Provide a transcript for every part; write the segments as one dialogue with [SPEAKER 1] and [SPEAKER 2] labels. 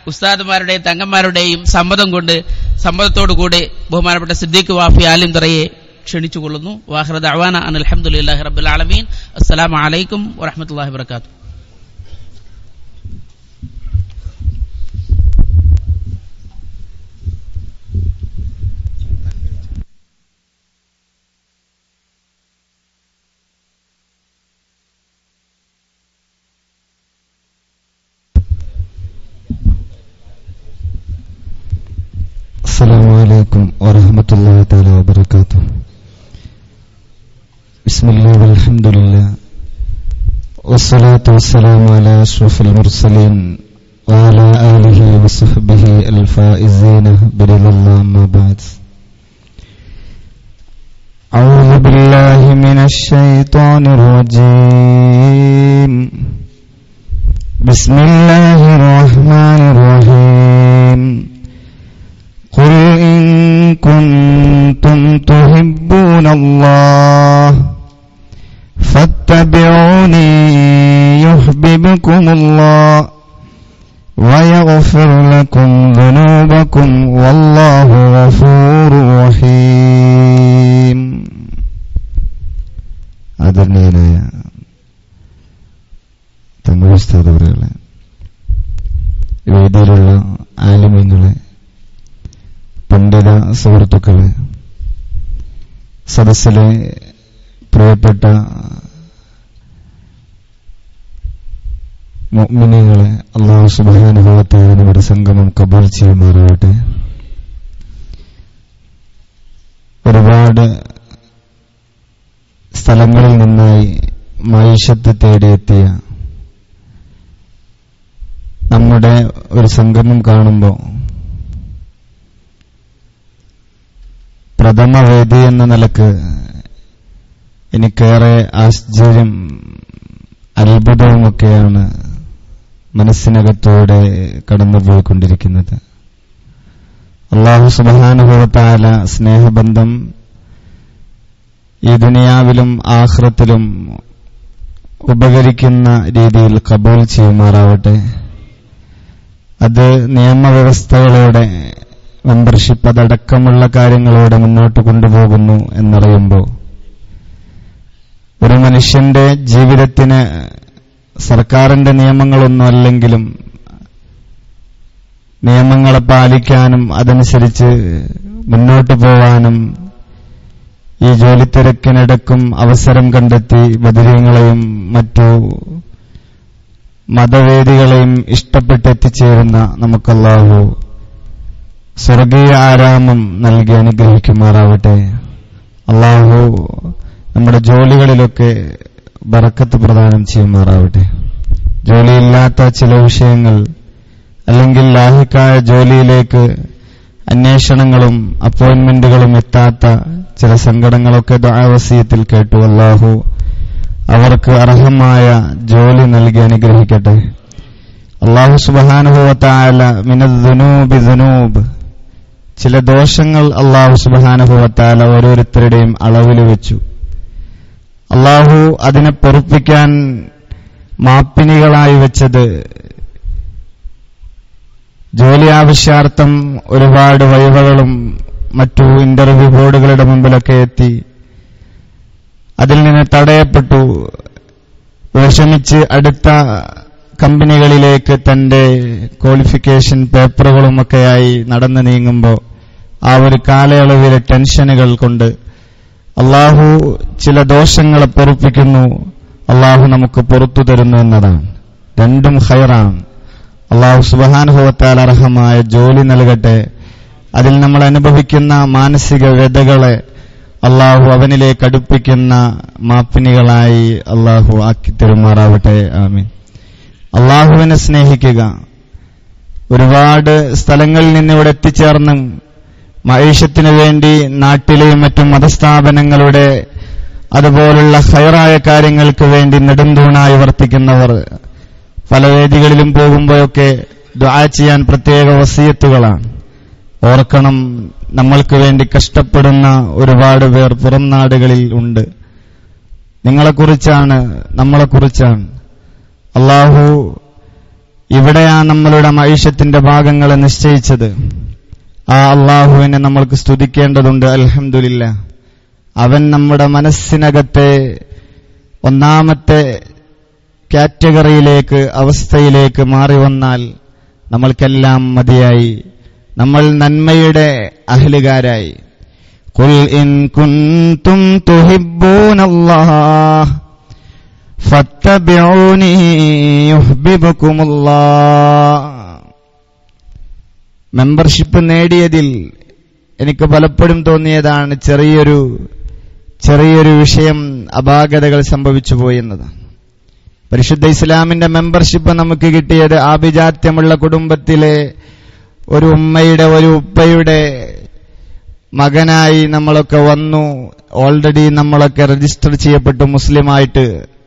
[SPEAKER 1] ഉസ്താദുമാരുടെയും തങ്ങന്മാരുടെയും സമ്മതം കൊണ്ട് സമ്മതത്തോടു കൂടി ബഹുമാനപ്പെട്ട സിദ്ദീഖ് വാഫി ആലിം തറയെ ക്ഷണിച്ചുകൊള്ളുന്നു വാഹ്റദ് അവാന അൻ അലഹമുല്ലാഹി റബ്ബുൽ ആലമീൻ അസ്സലാമു അലൈക്കും വറഹമത്തല്ലാഹി വബർക്കാത്തു
[SPEAKER 2] السلام عليكم ورحمة الله تعالى وبركاته بسم الله والحمد لله والصلاة والسلام على أشرف المرسلين وعلى آله وصحبه الفائزين برضا الله أما بعد أعوذ بالله من الشيطان الرجيم بسم الله الرحمن الرحيم قل إن كنتم تحبون الله فاتبعوني يحببكم الله ويغفر لكم ذنوبكم والله غفور رحيم ആദരണീയനായ തമിഴ് ഉസ്താദവറുകളെ വേദിയിലുള്ള ആലിമ്യങ്ങളെ പണ്ഡിത സുഹൃത്തുക്കളെ സദസ്സിലെ പ്രിയപ്പെട്ട മുഅ്മിനീങ്ങളെ അള്ളാഹു സുബാനുഭവത്തെ നമ്മുടെ സംഗമം കബൂൽ ചെയ്യുമാറാവട്ടെ ഒരുപാട് സ്ഥലങ്ങളിൽ നിന്നായി മൈഷത്ത് തേടിയെത്തിയ നമ്മുടെ ഒരു സംഗമം കാണുമ്പോൾ പ്രഥമവേദി എന്ന നിലക്ക് എനിക്കേറെ ആശ്ചര്യം അത്ഭുതവുമൊക്കെയാണ് മനസ്സിനകത്തൂടെ കടന്നുപോയിക്കൊണ്ടിരിക്കുന്നത് അള്ളാഹു സുബാനുഭവത്താല സ്നേഹബന്ധം ഈ ദുനിയാവിലും ആഹ്റത്തിലും ഉപകരിക്കുന്ന രീതിയിൽ കബൂൽ ചെയ്യുമാറാവട്ടെ അത് നിയമവ്യവസ്ഥകളോടെ മെമ്പർഷിപ്പ് അതടക്കമുള്ള കാര്യങ്ങളോടെ മുന്നോട്ട് കൊണ്ടുപോകുന്നു എന്നറിയുമ്പോൾ ഒരു മനുഷ്യന്റെ ജീവിതത്തിന് സർക്കാരിന്റെ നിയമങ്ങളൊന്നും അല്ലെങ്കിലും നിയമങ്ങളെ പാലിക്കാനും അതനുസരിച്ച് മുന്നോട്ട് പോവാനും ഈ ജോലിത്തിരക്കിനിടക്കും അവസരം കണ്ടെത്തി ബദിരീങ്ങളെയും മറ്റു മതവേദികളെയും ഇഷ്ടപ്പെട്ടെത്തിച്ചേരുന്ന നമുക്കല്ലാഹു സ്വർഗീയ ആരാമം നൽകി അനുഗ്രഹിക്കുമാറാവട്ടെ അള്ളാഹു നമ്മുടെ ജോലികളിലൊക്കെ ബറക്കത്ത് പ്രദാനം ചെയ്യുമാറാവട്ടെ ജോലിയില്ലാത്ത ചില വിഷയങ്ങൾ അല്ലെങ്കിൽ ലാഹിക്കായ ജോലിയിലേക്ക് അന്വേഷണങ്ങളും അപ്പോയിന്റ്മെന്റുകളും എത്താത്ത ചില സങ്കടങ്ങളൊക്കെ ദാവസീയത്തിൽ കേട്ടു അള്ളാഹു അവർക്ക് അർഹമായ ജോലി നൽകി അനുഗ്രഹിക്കട്ടെ അള്ളാഹു സുബാനുഭവത്തായ മിനദ്നൂബി ദുനൂബ് ചില ദോഷങ്ങൾ അള്ളാഹു സുബാനുഭവത്താല ഓരോരുത്തരുടെയും അളവിൽ വെച്ചു അള്ളാഹു അതിനെ പൊറുപ്പിക്കാൻ മാപ്പിനികളായി വെച്ചത് ജോലി ആവശ്യാർത്ഥം ഒരുപാട് വൈവകളും മറ്റു ഇന്റർവ്യൂ ബോർഡുകളുടെ മുമ്പിലൊക്കെ എത്തി അതിൽ നിന്ന് തടയപ്പെട്ടു വിഷമിച്ച് അടുത്ത കമ്പനികളിലേക്ക് തന്റെ ക്വാളിഫിക്കേഷൻ പേപ്പറുകളുമൊക്കെയായി നടന്നു നീങ്ങുമ്പോൾ ആ ഒരു കാലയളവിലെ ടെൻഷനുകൾ കൊണ്ട് അള്ളാഹു ചില ദോഷങ്ങളെ പൊറുപ്പിക്കുന്നു അള്ളാഹു നമുക്ക് പുറത്തു തരുന്നു എന്നതാണ് രണ്ടും ഹൈറാണ് അള്ളാഹു സുബഹാനുഭവത്താൽ അർഹമായ ജോലി നൽകട്ടെ അതിൽ നമ്മൾ അനുഭവിക്കുന്ന മാനസിക വ്യതകളെ അള്ളാഹു അവനിലേക്ക് അടുപ്പിക്കുന്ന മാപ്പിനികളായി അള്ളാഹു ആക്കി തെരുമാറാവട്ടെ ആമീൻ അള്ളാഹുവിനെ സ്നേഹിക്കുക ഒരുപാട് സ്ഥലങ്ങളിൽ നിന്ന് ഇവിടെ എത്തിച്ചേർന്ന് മഹേഷത്തിനു വേണ്ടി നാട്ടിലെയും മറ്റു മതസ്ഥാപനങ്ങളുടെ അതുപോലുള്ള ഹൈറായ കാര്യങ്ങൾക്ക് വേണ്ടി നെടുന്തൂണായി വർത്തിക്കുന്നവർ പല വേദികളിലും പോകുമ്പോഴൊക്കെ ദ്വാ ചെയ്യാൻ പ്രത്യേക വസീയത്തുകളാണ് ഓർക്കണം നമ്മൾക്ക് വേണ്ടി കഷ്ടപ്പെടുന്ന ഒരുപാട് പേർ പുറം നാടുകളിൽ ഉണ്ട് നിങ്ങളെക്കുറിച്ചാണ് നമ്മളെക്കുറിച്ചാണ് അള്ളാഹു ഇവിടെയാണ് നമ്മളുടെ മൈഷത്തിന്റെ ഭാഗങ്ങളെ നിശ്ചയിച്ചത് ആ അള്ളാഹുവിനെ നമ്മൾക്ക് സ്തുതിക്കേണ്ടതുണ്ട് അൽഹംദുലില്ല അവൻ നമ്മുടെ മനസ്സിനകത്തെ ഒന്നാമത്തെ കാറ്റഗറിയിലേക്ക് അവസ്ഥയിലേക്ക് മാറി വന്നാൽ നമ്മൾക്കെല്ലാം മതിയായി നമ്മൾ നന്മയുടെ അഹലുകാരായി قل إن كنتم تحبون الله فاتبعوني يحببكم الله മെമ്പർഷിപ്പ് നേടിയതിൽ എനിക്ക് പലപ്പോഴും തോന്നിയതാണ് ചെറിയൊരു ചെറിയൊരു വിഷയം അപാകതകൾ സംഭവിച്ചു പോയെന്നത് പരിശുദ്ധ ഇസ്ലാമിന്റെ മെമ്പർഷിപ്പ് നമുക്ക് കിട്ടിയത് ആഭിജാത്യമുള്ള കുടുംബത്തിലെ ഒരു ഉമ്മയുടെ ഒരു ഉപ്പയുടെ മകനായി നമ്മളൊക്കെ വന്നു ഓൾറെഡി നമ്മളൊക്കെ രജിസ്റ്റർ ചെയ്യപ്പെട്ടു മുസ്ലിമായിട്ട്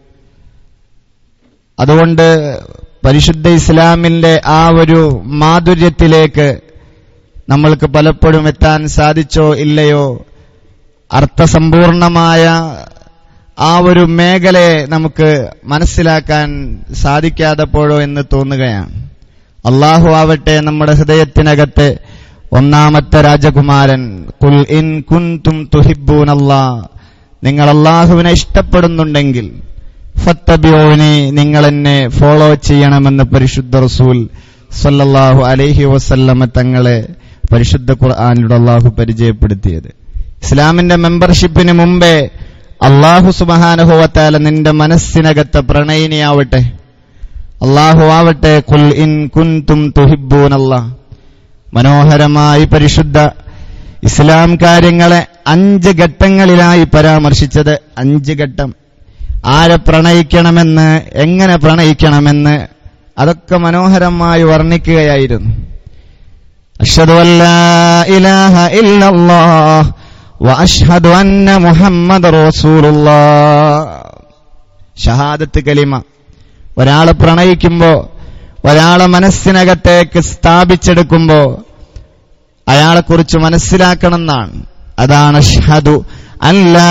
[SPEAKER 2] അതുകൊണ്ട് പരിശുദ്ധ ഇസ്ലാമിന്റെ ആ ഒരു മാധുര്യത്തിലേക്ക് നമ്മൾക്ക് പലപ്പോഴും എത്താൻ സാധിച്ചോ ഇല്ലയോ അർത്ഥസമ്പൂർണമായ ആ ഒരു മേഖലയെ നമുക്ക് മനസ്സിലാക്കാൻ സാധിക്കാതപ്പോഴോ എന്ന് തോന്നുകയാണ് അള്ളാഹു ആവട്ടെ നമ്മുടെ ഹൃദയത്തിനകത്തെ ഒന്നാമത്തെ രാജകുമാരൻ കുൽ ഇൻ കുൻതും തുഹിബൂനല്ലാ നിങ്ങൾ അള്ളാഹുവിനെ ഇഷ്ടപ്പെടുന്നുണ്ടെങ്കിൽ ഫത്തബിയോനി നിങ്ങൾ എന്നെ ഫോളോ ചെയ്യണമെന്ന് പരിശുദ്ധ റസൂൽ സല്ലല്ലാഹു അലൈഹി വസല്ലമ തങ്ങളെ പരിശുദ്ധ ഖുർആാനിലൂടെ അള്ളാഹു പരിചയപ്പെടുത്തിയത് ഇസ്ലാമിന്റെ മെമ്പർഷിപ്പിന് മുമ്പേ അള്ളാഹു സുബഹാനുഭവത്താല നിന്റെ മനസ്സിനകത്തെ പ്രണയിനിയാവട്ടെ അള്ളാഹു ആവട്ടെ കുൽ ഇൻ കുൻതും തുഹിബൂനല്ലാ മനോഹരമായി പരിശുദ്ധ ഇസ്ലാം കാര്യങ്ങളെ അഞ്ച് ഘട്ടങ്ങളിലായി പരാമർശിച്ചത് അഞ്ച് ഘട്ടം ആരെ പ്രണയിക്കണമെന്ന് എങ്ങനെ പ്രണയിക്കണമെന്ന് അതൊക്കെ മനോഹരമായി വർണ്ണിക്കുകയായിരുന്നു അഷ്ഹദു അല്ലാ ഇലാഹ ഇല്ലല്ലാഹ് വഅഷ്ഹദു അന്ന മുഹമ്മദ് റസൂലുള്ളാഹ് ഷഹാദത്ത് കലിമ ഒരാളെ പ്രണയിക്കുമ്പോ ഒരാളെ മനസ്സിനകത്തേക്ക് സ്ഥാപിച്ചെടുക്കുമ്പോ അയാളെക്കുറിച്ച് മനസ്സിലാക്കണം എന്നാണ് അതാണ് ഷഹദു അല്ലാ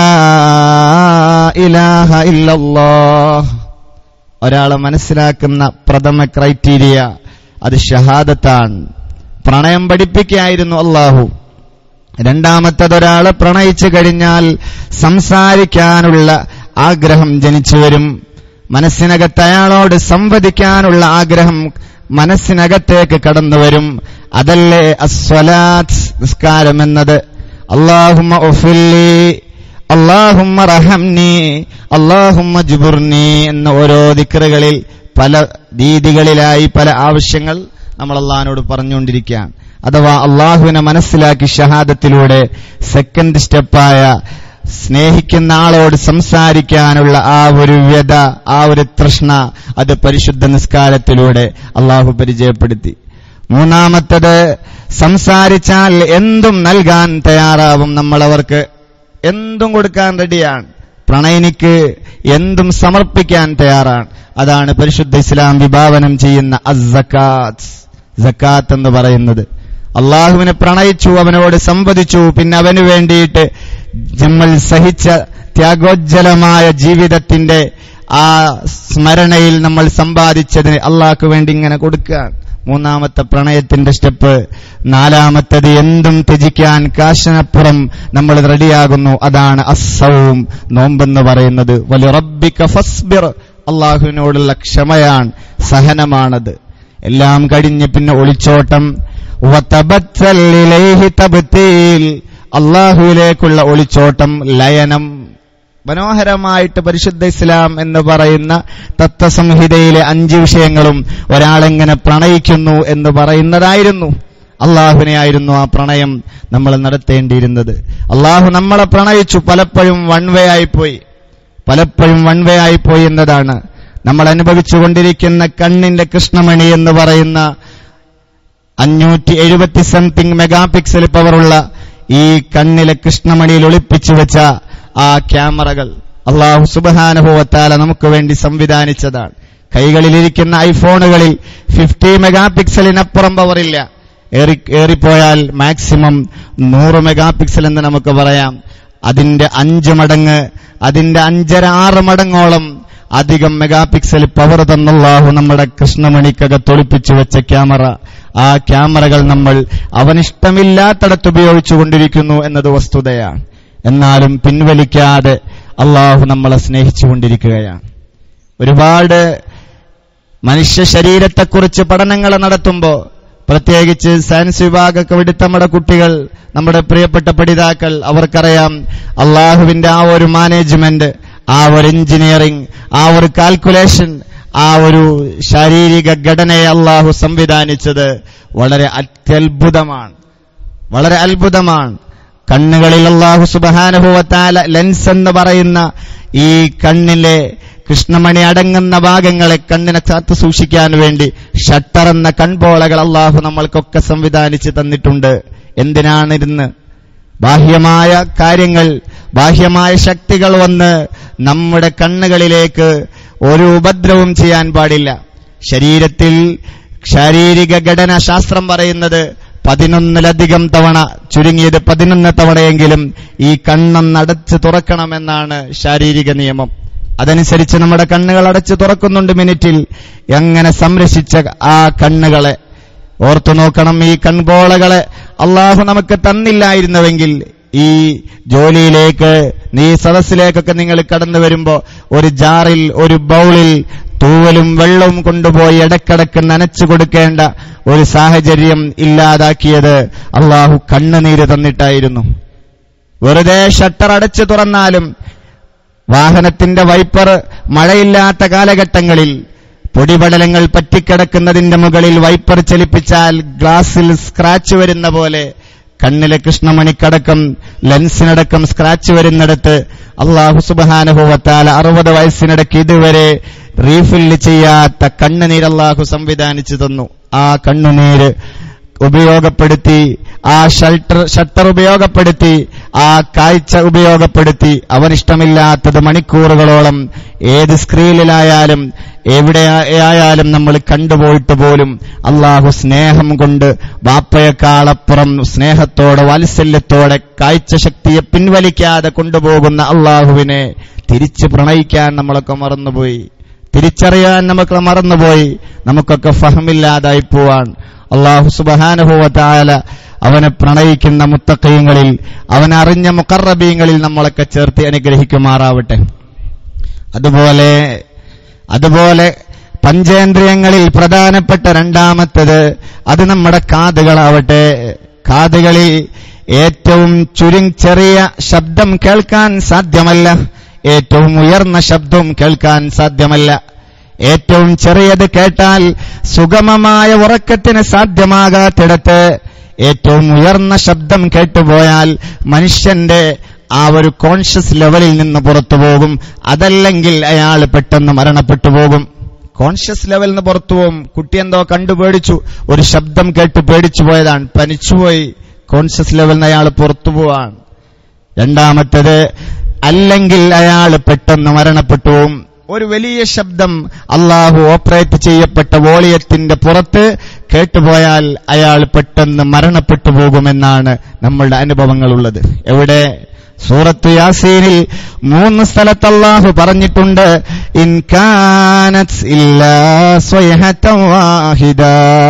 [SPEAKER 2] ഇലാഹ ഇല്ലല്ലാഹ് ഒരാളെ മനസ്സിലാക്കുന്ന പ്രഥമ ക്രൈറ്റീരിയ അത് ഷഹാദത്താണ് പ്രണയം പഠിപ്പിക്കുകയായിരുന്നു അള്ളാഹു രണ്ടാമത്തതൊരാളെ പ്രണയിച്ചു കഴിഞ്ഞാൽ സംസാരിക്കാനുള്ള ആഗ്രഹം ജനിച്ചു വരും മനസ്സിനകത്ത് അയാളോട് സംവദിക്കാനുള്ള ആഗ്രഹം മനസ്സിനകത്തേക്ക് കടന്നു വരും അതല്ലേ അസ്വലാത്ത് നിസ്കാരം എന്നത് അള്ളാഹുമ്മ ഒഫില്ലി അള്ളാഹുമ്മ റഹംനി അള്ളാഹുമ്മ ജുബുർനി എന്ന ഓരോ ദിക്കറുകളിൽ പല രീതികളിലായി പല ആവശ്യങ്ങൾ നമ്മൾ അള്ളഹാനോട് പറഞ്ഞുകൊണ്ടിരിക്കുകയാണ് അഥവാ അള്ളാഹുവിനെ മനസ്സിലാക്കി ഷഹാദത്തിലൂടെ സെക്കൻഡ് സ്റ്റെപ്പായ സ്നേഹിക്കുന്ന ആളോട് സംസാരിക്കാനുള്ള ആ ഒരു വ്യത ആ ഒരു തൃഷ്ണ അത് പരിശുദ്ധ നിസ്കാരത്തിലൂടെ അള്ളാഹു പരിചയപ്പെടുത്തി മൂന്നാമത്തത് സംസാരിച്ചാൽ എന്തും നൽകാൻ തയ്യാറാവും നമ്മൾ അവർക്ക് എന്തും കൊടുക്കാൻ റെഡിയാണ് പ്രണയിനിക്ക് എന്തും സമർപ്പിക്കാൻ തയ്യാറാണ് അതാണ് പരിശുദ്ധ ഇസ്ലാം വിഭാവനം ചെയ്യുന്ന അസക്കാത്ത് സക്കാത്ത് എന്ന് പറയുന്നത് അള്ളാഹുവിനെ പ്രണയിച്ചു അവനോട് സംവദിച്ചു പിന്നെ അവന് വേണ്ടിയിട്ട് നമ്മൾ സഹിച്ച ത്യാഗോജ്ജലമായ ജീവിതത്തിന്റെ ആ സ്മരണയിൽ നമ്മൾ സമ്പാദിച്ചതിന് അള്ളാഹ്ക്ക് വേണ്ടി ഇങ്ങനെ കൊടുക്കുക മൂന്നാമത്തെ പ്രണയത്തിന്റെ സ്റ്റെപ്പ് നാലാമത്തത് എന്തും ത്യജിക്കാൻ കാശനപ്പുറം നമ്മൾ റെഡിയാകുന്നു അതാണ് അസവും നോമ്പെന്ന് പറയുന്നത് വലിയ റബ്ബിക ഫസ്ബിർ അള്ളാഹുവിനോടുള്ള ക്ഷമയാണ് സഹനമാണത് എല്ലാം കഴിഞ്ഞ് പിന്നെ ഒളിച്ചോട്ടം വതബത്തൽ ഇലൈഹി തബ്തീൽ അള്ളാഹുവിലേക്കുള്ള ഒളിച്ചോട്ടം ലയനം മനോഹരമായിട്ട് പരിശുദ്ധ ഇസ്ലാം എന്ന് പറയുന്ന തത്വസംഹിതയിലെ അഞ്ച് വിഷയങ്ങളും ഒരാളെങ്ങനെ പ്രണയിക്കുന്നു എന്ന് പറയുന്നതായിരുന്നു അള്ളാഹുവിനെ ആയിരുന്നു ആ പ്രണയം നമ്മൾ നടത്തേണ്ടിയിരുന്നത് അള്ളാഹു നമ്മളെ പ്രണയിച്ചു പലപ്പോഴും വൺ വേ ആയിപ്പോയി പലപ്പോഴും വൺ വേ ആയിപ്പോയി എന്നതാണ് നമ്മൾ അനുഭവിച്ചുകൊണ്ടിരിക്കുന്ന കണ്ണിന്റെ കൃഷ്ണമണി എന്ന് പറയുന്ന അഞ്ഞൂറ്റി എഴുപത്തി സംതിങ് മെഗാ പിക്സൽ പവറുള്ള ഈ കണ്ണിലെ കൃഷ്ണമണിയിൽ ഒളിപ്പിച്ചു വെച്ച ആ ക്യാമറകൾ അള്ളാഹു സുബാനുഭവത്താല നമുക്ക് വേണ്ടി സംവിധാനിച്ചതാണ് കൈകളിലിരിക്കുന്ന ഐഫോണുകളിൽ ഫിഫ്റ്റി മെഗാ പിക്സലിനപ്പുറം പവറില്ല ഏറി ഏറിപ്പോയാൽ മാക്സിമം നൂറ് മെഗാ പിക്സൽ എന്ന് നമുക്ക് പറയാം അതിന്റെ അഞ്ച് മടങ്ങ് അതിന്റെ അഞ്ചര ആറ് മടങ്ങോളം അധികം മെഗാ പിക്സൽ പവർ തന്നല്ലാഹു നമ്മുടെ കൃഷ്ണമണിക്കകത്ത് ഒളിപ്പിച്ചു വെച്ച ക്യാമറ ആ ക്യാമറകൾ നമ്മൾ അവനിഷ്ടമില്ലാത്തടത്ത് ഉപയോഗിച്ചു കൊണ്ടിരിക്കുന്നു എന്നത് വസ്തുതയാണ് എന്നാലും പിൻവലിക്കാതെ അള്ളാഹു നമ്മളെ സ്നേഹിച്ചുകൊണ്ടിരിക്കുകയാണ് ഒരുപാട് മനുഷ്യ ശരീരത്തെക്കുറിച്ച് പഠനങ്ങൾ നടത്തുമ്പോൾ പ്രത്യേകിച്ച് സയൻസ് വിഭാഗമൊക്കെ വിടുത്ത നമ്മുടെ കുട്ടികൾ നമ്മുടെ പ്രിയപ്പെട്ട പഠിതാക്കൾ അവർക്കറിയാം അള്ളാഹുവിന്റെ ആ ഒരു മാനേജ്മെന്റ് ആ ഒരു എഞ്ചിനീയറിംഗ് ആ ഒരു കാൽക്കുലേഷൻ ആ ഒരു ശാരീരിക ഘടനയെ അള്ളാഹു സംവിധാനിച്ചത് വളരെ അത്യത്ഭുതമാണ് വളരെ അത്ഭുതമാണ് കണ്ണുകളിൽ അള്ളാഹു സുബഹാനുഭവത്താല ലെൻസ് എന്ന് പറയുന്ന ഈ കണ്ണിലെ കൃഷ്ണമണി അടങ്ങുന്ന ഭാഗങ്ങളെ കണ്ണിനെ കാത്തു സൂക്ഷിക്കാൻ വേണ്ടി ഷട്ടർ എന്ന കൺപോളകൾ അള്ളാഹു നമ്മൾക്കൊക്കെ സംവിധാനിച്ച് തന്നിട്ടുണ്ട് എന്തിനാണിരുന്ന് ബാഹ്യമായ കാര്യങ്ങൾ ബാഹ്യമായ ശക്തികൾ വന്ന് നമ്മുടെ കണ്ണുകളിലേക്ക് ഒരു ഉപദ്രവം ചെയ്യാൻ പാടില്ല ശരീരത്തിൽ ശാരീരിക ഘടന ശാസ്ത്രം പറയുന്നത് പതിനൊന്നിലധികം തവണ ചുരുങ്ങിയത് പതിനൊന്ന് തവണയെങ്കിലും ഈ കണ്ണൊന്നടച്ച് തുറക്കണമെന്നാണ് ശാരീരിക നിയമം അതനുസരിച്ച് നമ്മുടെ കണ്ണുകൾ അടച്ച് തുറക്കുന്നുണ്ട് മിനിറ്റിൽ എങ്ങനെ സംരക്ഷിച്ച ആ കണ്ണുകളെ ഓർത്തു നോക്കണം ഈ കൺപോളകളെ അള്ളാഹു നമുക്ക് തന്നില്ലായിരുന്നുവെങ്കിൽ ഈ ജോലിയിലേക്ക് ഈ സദസ്സിലേക്കൊക്കെ നിങ്ങൾ കടന്നു വരുമ്പോ ഒരു ജാറിൽ ഒരു ബൗളിൽ തൂവലും വെള്ളവും കൊണ്ടുപോയി ഇടക്കിടക്ക് നനച്ചു കൊടുക്കേണ്ട ഒരു സാഹചര്യം ഇല്ലാതാക്കിയത് അള്ളാഹു കണ്ണുനീര് തന്നിട്ടായിരുന്നു വെറുതെ ഷട്ടർ അടച്ചു തുറന്നാലും വാഹനത്തിന്റെ വൈപ്പർ മഴയില്ലാത്ത കാലഘട്ടങ്ങളിൽ പൊടിപടലങ്ങൾ പറ്റിക്കിടക്കുന്നതിന്റെ മുകളിൽ വൈപ്പർ ചലിപ്പിച്ചാൽ ഗ്ലാസിൽ സ്ക്രാച്ച് വരുന്ന പോലെ കണ്ണിലെ കൃഷ്ണമണിക്കടക്കം ലെൻസിനടക്കം സ്ക്രാച്ച് വരുന്നിടത്ത് അള്ളാഹു സുബാനുഭവത്താൽ അറുപത് വയസ്സിനിടയ്ക്ക് ഇതുവരെ റീഫില്ല് ചെയ്യാത്ത കണ്ണുനീർ അള്ളാഹു സംവിധാനിച്ചു തന്നു ആ കണ്ണുനീര് ഉപയോഗപ്പെടുത്തി ആ ഷൾട്ടർ ഷട്ടർ ഉപയോഗപ്പെടുത്തി ആ കാഴ്ച ഉപയോഗപ്പെടുത്തി അവനിഷ്ടമില്ലാത്തത് മണിക്കൂറുകളോളം ഏത് സ്ക്രീനിലായാലും എവിടെ ആയാലും നമ്മൾ കണ്ടുപോയിട്ട് പോലും അള്ളാഹു സ്നേഹം കൊണ്ട് ബാപ്പയെക്കാളപ്പുറം സ്നേഹത്തോടെ വാത്സല്യത്തോടെ കാഴ്ചശക്തിയെ പിൻവലിക്കാതെ കൊണ്ടുപോകുന്ന അള്ളാഹുവിനെ തിരിച്ചു പ്രണയിക്കാൻ നമ്മളൊക്കെ മറന്നുപോയി തിരിച്ചറിയാൻ നമുക്ക് മറന്നുപോയി നമുക്കൊക്കെ ഫഹമില്ലാതായി പോവാൻ അള്ളാഹു സുബഹാനുഭവത്തായ അവനെ പ്രണയിക്കുന്ന മുത്തക്കയങ്ങളിൽ അവൻ അറിഞ്ഞ മുക്കറബീങ്ങളിൽ നമ്മളൊക്കെ ചേർത്ത് അനുഗ്രഹിക്കുമാറാവട്ടെ അതുപോലെ അതുപോലെ പഞ്ചേന്ദ്രിയങ്ങളിൽ പ്രധാനപ്പെട്ട രണ്ടാമത്തത് അത് നമ്മുടെ കാതുകളാവട്ടെ കാതുകളിൽ ഏറ്റവും ചുരുങ്ങ ചെറിയ ശബ്ദം കേൾക്കാൻ സാധ്യമല്ല ഏറ്റവും ഉയർന്ന ശബ്ദവും കേൾക്കാൻ സാധ്യമല്ല ഏറ്റവും ചെറിയത് കേട്ടാൽ സുഗമമായ ഉറക്കത്തിന് സാധ്യമാകാത്തിടത്ത് ഏറ്റവും ഉയർന്ന ശബ്ദം കേട്ടുപോയാൽ മനുഷ്യന്റെ ആ ഒരു കോൺഷ്യസ് ലെവലിൽ നിന്ന് പുറത്തു പോകും അതല്ലെങ്കിൽ അയാൾ പെട്ടെന്ന് മരണപ്പെട്ടു പോകും കോൺഷ്യസ് ലെവലിൽ നിന്ന് പുറത്തു പോകും കുട്ടി എന്തോ കണ്ടു പേടിച്ചു ഒരു ശബ്ദം കേട്ട് പേടിച്ചു പോയതാണ് പനിച്ചുപോയി കോൺഷ്യസ് ലെവലിൽ നിന്ന് അയാൾ പുറത്തു പോവാണ് രണ്ടാമത്തേത് അല്ലെങ്കിൽ അയാൾ പെട്ടെന്ന് മരണപ്പെട്ടു പോകും ഒരു വലിയ ശബ്ദം അള്ളാഹു ഓപ്പറേറ്റ് ചെയ്യപ്പെട്ട വോളിയത്തിന്റെ പുറത്ത് കേട്ടുപോയാൽ അയാൾ പെട്ടെന്ന് മരണപ്പെട്ടു പോകുമെന്നാണ് നമ്മളുടെ അനുഭവങ്ങളുള്ളത് എവിടെ സൂറത്ത് യാസീനിൽ മൂന്ന് സ്ഥലത്ത് അള്ളാഹു പറഞ്ഞിട്ടുണ്ട് ഇൻകാനത് ഇല്ലാ സ്വയഹത്തം വാഹിദ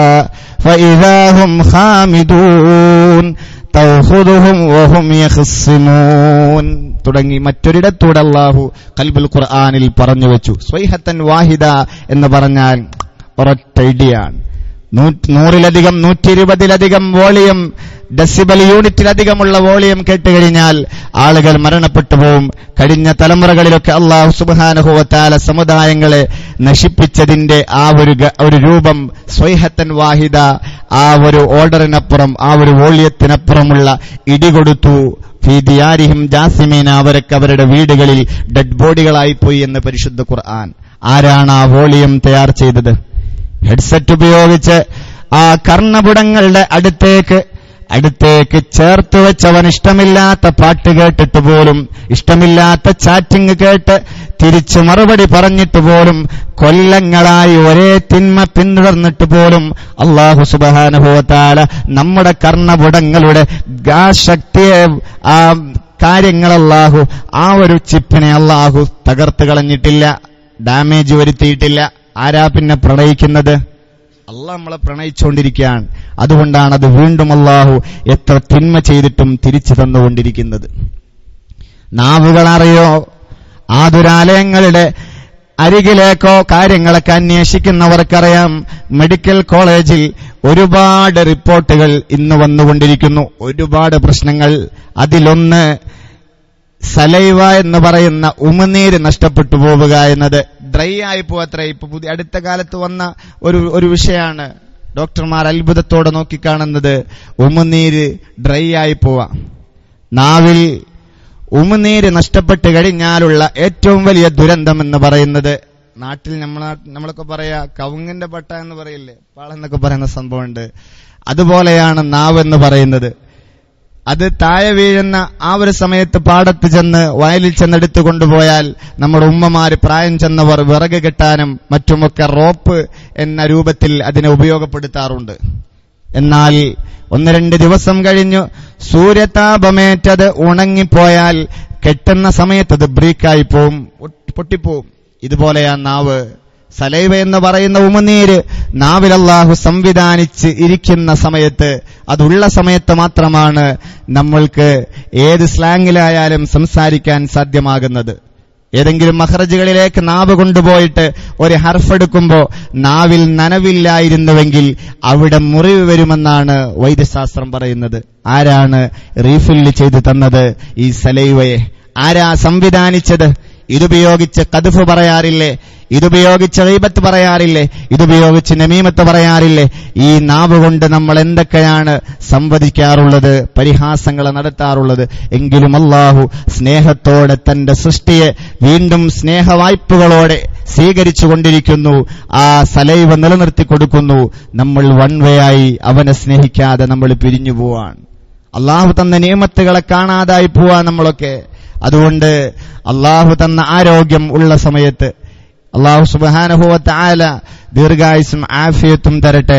[SPEAKER 2] ഫഇദാഹും ഖാമിദൂൻ തൗഹുദുഹും വഹും യഖ്സിമൂൻ തുടങ്ങി മറ്റൊരിടത്തൂടെ അള്ളാഹു കൽബുൽ ഖുർആനിൽ പറഞ്ഞു വെച്ചു സ്വൈഹത്തൻ വാഹിദ എന്ന് പറഞ്ഞാൽ ഒരൊറ്റ ഇടിയാണ് നൂറിലധികം നൂറ്റി ഇരുപതിലധികം വോളിയം ഡെസിബൽ യൂണിറ്റിലധികമുള്ള വോളിയം കേട്ടുകഴിഞ്ഞാൽ ആളുകൾ മരണപ്പെട്ടു പോവും കഴിഞ്ഞ തലമുറകളിലൊക്കെ അള്ളാഹു സുബാനുഭവത്താല സമുദായങ്ങളെ നശിപ്പിച്ചതിന്റെ ആ ഒരു ഒരു രൂപം സ്വൈഹത്തൻ വാഹിദ ആ ഒരു ഓർഡറിനപ്പുറം ആ ഒരു വോളിയത്തിനപ്പുറമുള്ള ഇടി കൊടുത്തു ഫീദിയാരിഹിം ജാസിമീന അവരൊക്കെ അവരുടെ വീടുകളിൽ ഡെഡ് ബോഡികളായി പോയി എന്ന് പരിശുദ്ധ ഖുർആൻ ആരാണ് ആ വോളിയം തയ്യാർ ചെയ്തത് ഹെഡ്സെറ്റ് ഉപയോഗിച്ച് ആ കർണപുടങ്ങളുടെ അടുത്തേക്ക് അടുത്തേക്ക് ചേർത്ത് വെച്ചവൻ ഇഷ്ടമില്ലാത്ത പാട്ട് കേട്ടിട്ട് പോലും ഇഷ്ടമില്ലാത്ത ചാറ്റിംഗ് കേട്ട് തിരിച്ചു മറുപടി പറഞ്ഞിട്ട് പോലും കൊല്ലങ്ങളായി ഒരേ തിന്മ പിന്തുടർന്നിട്ട് പോലും അള്ളാഹു സുബാനുഭവത്താല നമ്മുടെ കർണപുടങ്ങളുടെ ആ ശക്തിയെ ആ കാര്യങ്ങൾ അള്ളാഹു ആ ഒരു ചിപ്പിനെ അള്ളാഹു തകർത്ത് കളഞ്ഞിട്ടില്ല ഡാമേജ് വരുത്തിയിട്ടില്ല ആരാ പിന്നെ പ്രണയിക്കുന്നത് അള്ളാഹ് നമ്മളെ പ്രണയിച്ചുകൊണ്ടിരിക്കുകയാണ് അതുകൊണ്ടാണ് അത് വീണ്ടും അള്ളാഹു എത്ര തിന്മ ചെയ്തിട്ടും തിരിച്ചു തന്നുകൊണ്ടിരിക്കുന്നത് നാവുകളറിയോ ആതുരാലയങ്ങളുടെ അരികിലേക്കോ കാര്യങ്ങളൊക്കെ അന്വേഷിക്കുന്നവർക്കറിയാം മെഡിക്കൽ കോളേജിൽ ഒരുപാട് റിപ്പോർട്ടുകൾ ഇന്ന് വന്നുകൊണ്ടിരിക്കുന്നു ഒരുപാട് പ്രശ്നങ്ങൾ അതിലൊന്ന് സലൈവ എന്ന് പറയുന്ന ഉമിനീര് നഷ്ടപ്പെട്ടു പോവുക എന്നത് ഡ്രൈ ആയി പോവത്ര ഇപ്പൊ പുതിയ അടുത്ത കാലത്ത് വന്ന ഒരു ഒരു വിഷയമാണ് ഡോക്ടർമാർ അത്ഭുതത്തോടെ നോക്കിക്കാണുന്നത് ഉമിനീര് ഡ്രൈ ആയി പോവാ നാവിൽ ഉമിനീര് നഷ്ടപ്പെട്ട് കഴിഞ്ഞാലുള്ള ഏറ്റവും വലിയ ദുരന്തം എന്ന് പറയുന്നത് നാട്ടിൽ നമ്മൾ നമ്മളൊക്കെ പറയാ കവുങ്ങിന്റെ പട്ട എന്ന് പറയില്ലേ പാളെന്നൊക്കെ പറയുന്ന സംഭവമുണ്ട് അതുപോലെയാണ് നാവ് എന്ന് പറയുന്നത് അത് താഴെ വീഴുന്ന ആ ഒരു സമയത്ത് പാടത്ത് ചെന്ന് വയലിൽ ചെന്നെടുത്ത് കൊണ്ടുപോയാൽ നമ്മുടെ ഉമ്മമാര് പ്രായം ചെന്നവർ വിറക് കെട്ടാനും മറ്റുമൊക്കെ റോപ്പ് എന്ന രൂപത്തിൽ അതിനെ ഉപയോഗപ്പെടുത്താറുണ്ട് എന്നാൽ ഒന്ന് രണ്ട് ദിവസം കഴിഞ്ഞു സൂര്യതാപമേറ്റത് ഉണങ്ങിപ്പോയാൽ കെട്ടുന്ന സമയത്ത് അത് ബ്രേക്കായി പോവും ഒട്ട് പൊട്ടിപ്പോവും ഇതുപോലെയാ നാവ് സലൈവ എന്ന് പറയുന്ന ഉമനീര് നാവിൽ അല്ലാഹു സംവിധാനിച്ച് ഇരിക്കുന്ന സമയത്ത് അതുള്ള സമയത്ത് മാത്രമാണ് നമ്മൾക്ക് ഏത് സ്ലാങ്ങിലായാലും സംസാരിക്കാൻ സാധ്യമാകുന്നത് ഏതെങ്കിലും മഹറജുകളിലേക്ക് നാവ് കൊണ്ടുപോയിട്ട് ഒരു ഹർഫെടുക്കുമ്പോ നാവിൽ നനവില്ലായിരുന്നുവെങ്കിൽ അവിടെ മുറിവ് വരുമെന്നാണ് വൈദ്യശാസ്ത്രം പറയുന്നത് ആരാണ് റീഫില്ല് ചെയ്തു തന്നത് ഈ സലൈവയെ ആരാ സംവിധാനിച്ചത് ഇതുപയോഗിച്ച് കതുഫ് പറയാറില്ലേ ഇതുപയോഗിച്ച് റീബത്ത് പറയാറില്ലേ ഇതുപയോഗിച്ച് നമീമത്ത് പറയാറില്ലേ ഈ നാവ് കൊണ്ട് നമ്മൾ എന്തൊക്കെയാണ് സംവദിക്കാറുള്ളത് പരിഹാസങ്ങൾ നടത്താറുള്ളത് എങ്കിലും അള്ളാഹു സ്നേഹത്തോടെ തന്റെ സൃഷ്ടിയെ വീണ്ടും സ്നേഹവായ്പകളോടെ സ്വീകരിച്ചു കൊണ്ടിരിക്കുന്നു ആ സലൈവ നിലനിർത്തി കൊടുക്കുന്നു നമ്മൾ വൺ വേ ആയി അവനെ സ്നേഹിക്കാതെ നമ്മൾ പിരിഞ്ഞു പോവാൻ അള്ളാഹു തന്ന നിയമത്തുകളെ കാണാതായി പോവാ നമ്മളൊക്കെ അതുകൊണ്ട് അള്ളാഹു തന്ന ആരോഗ്യം ഉള്ള സമയത്ത് അള്ളാഹു സുബാനുഭവത്ത് ആല ദീർഘായുസും ആഫിയത്തും തരട്ടെ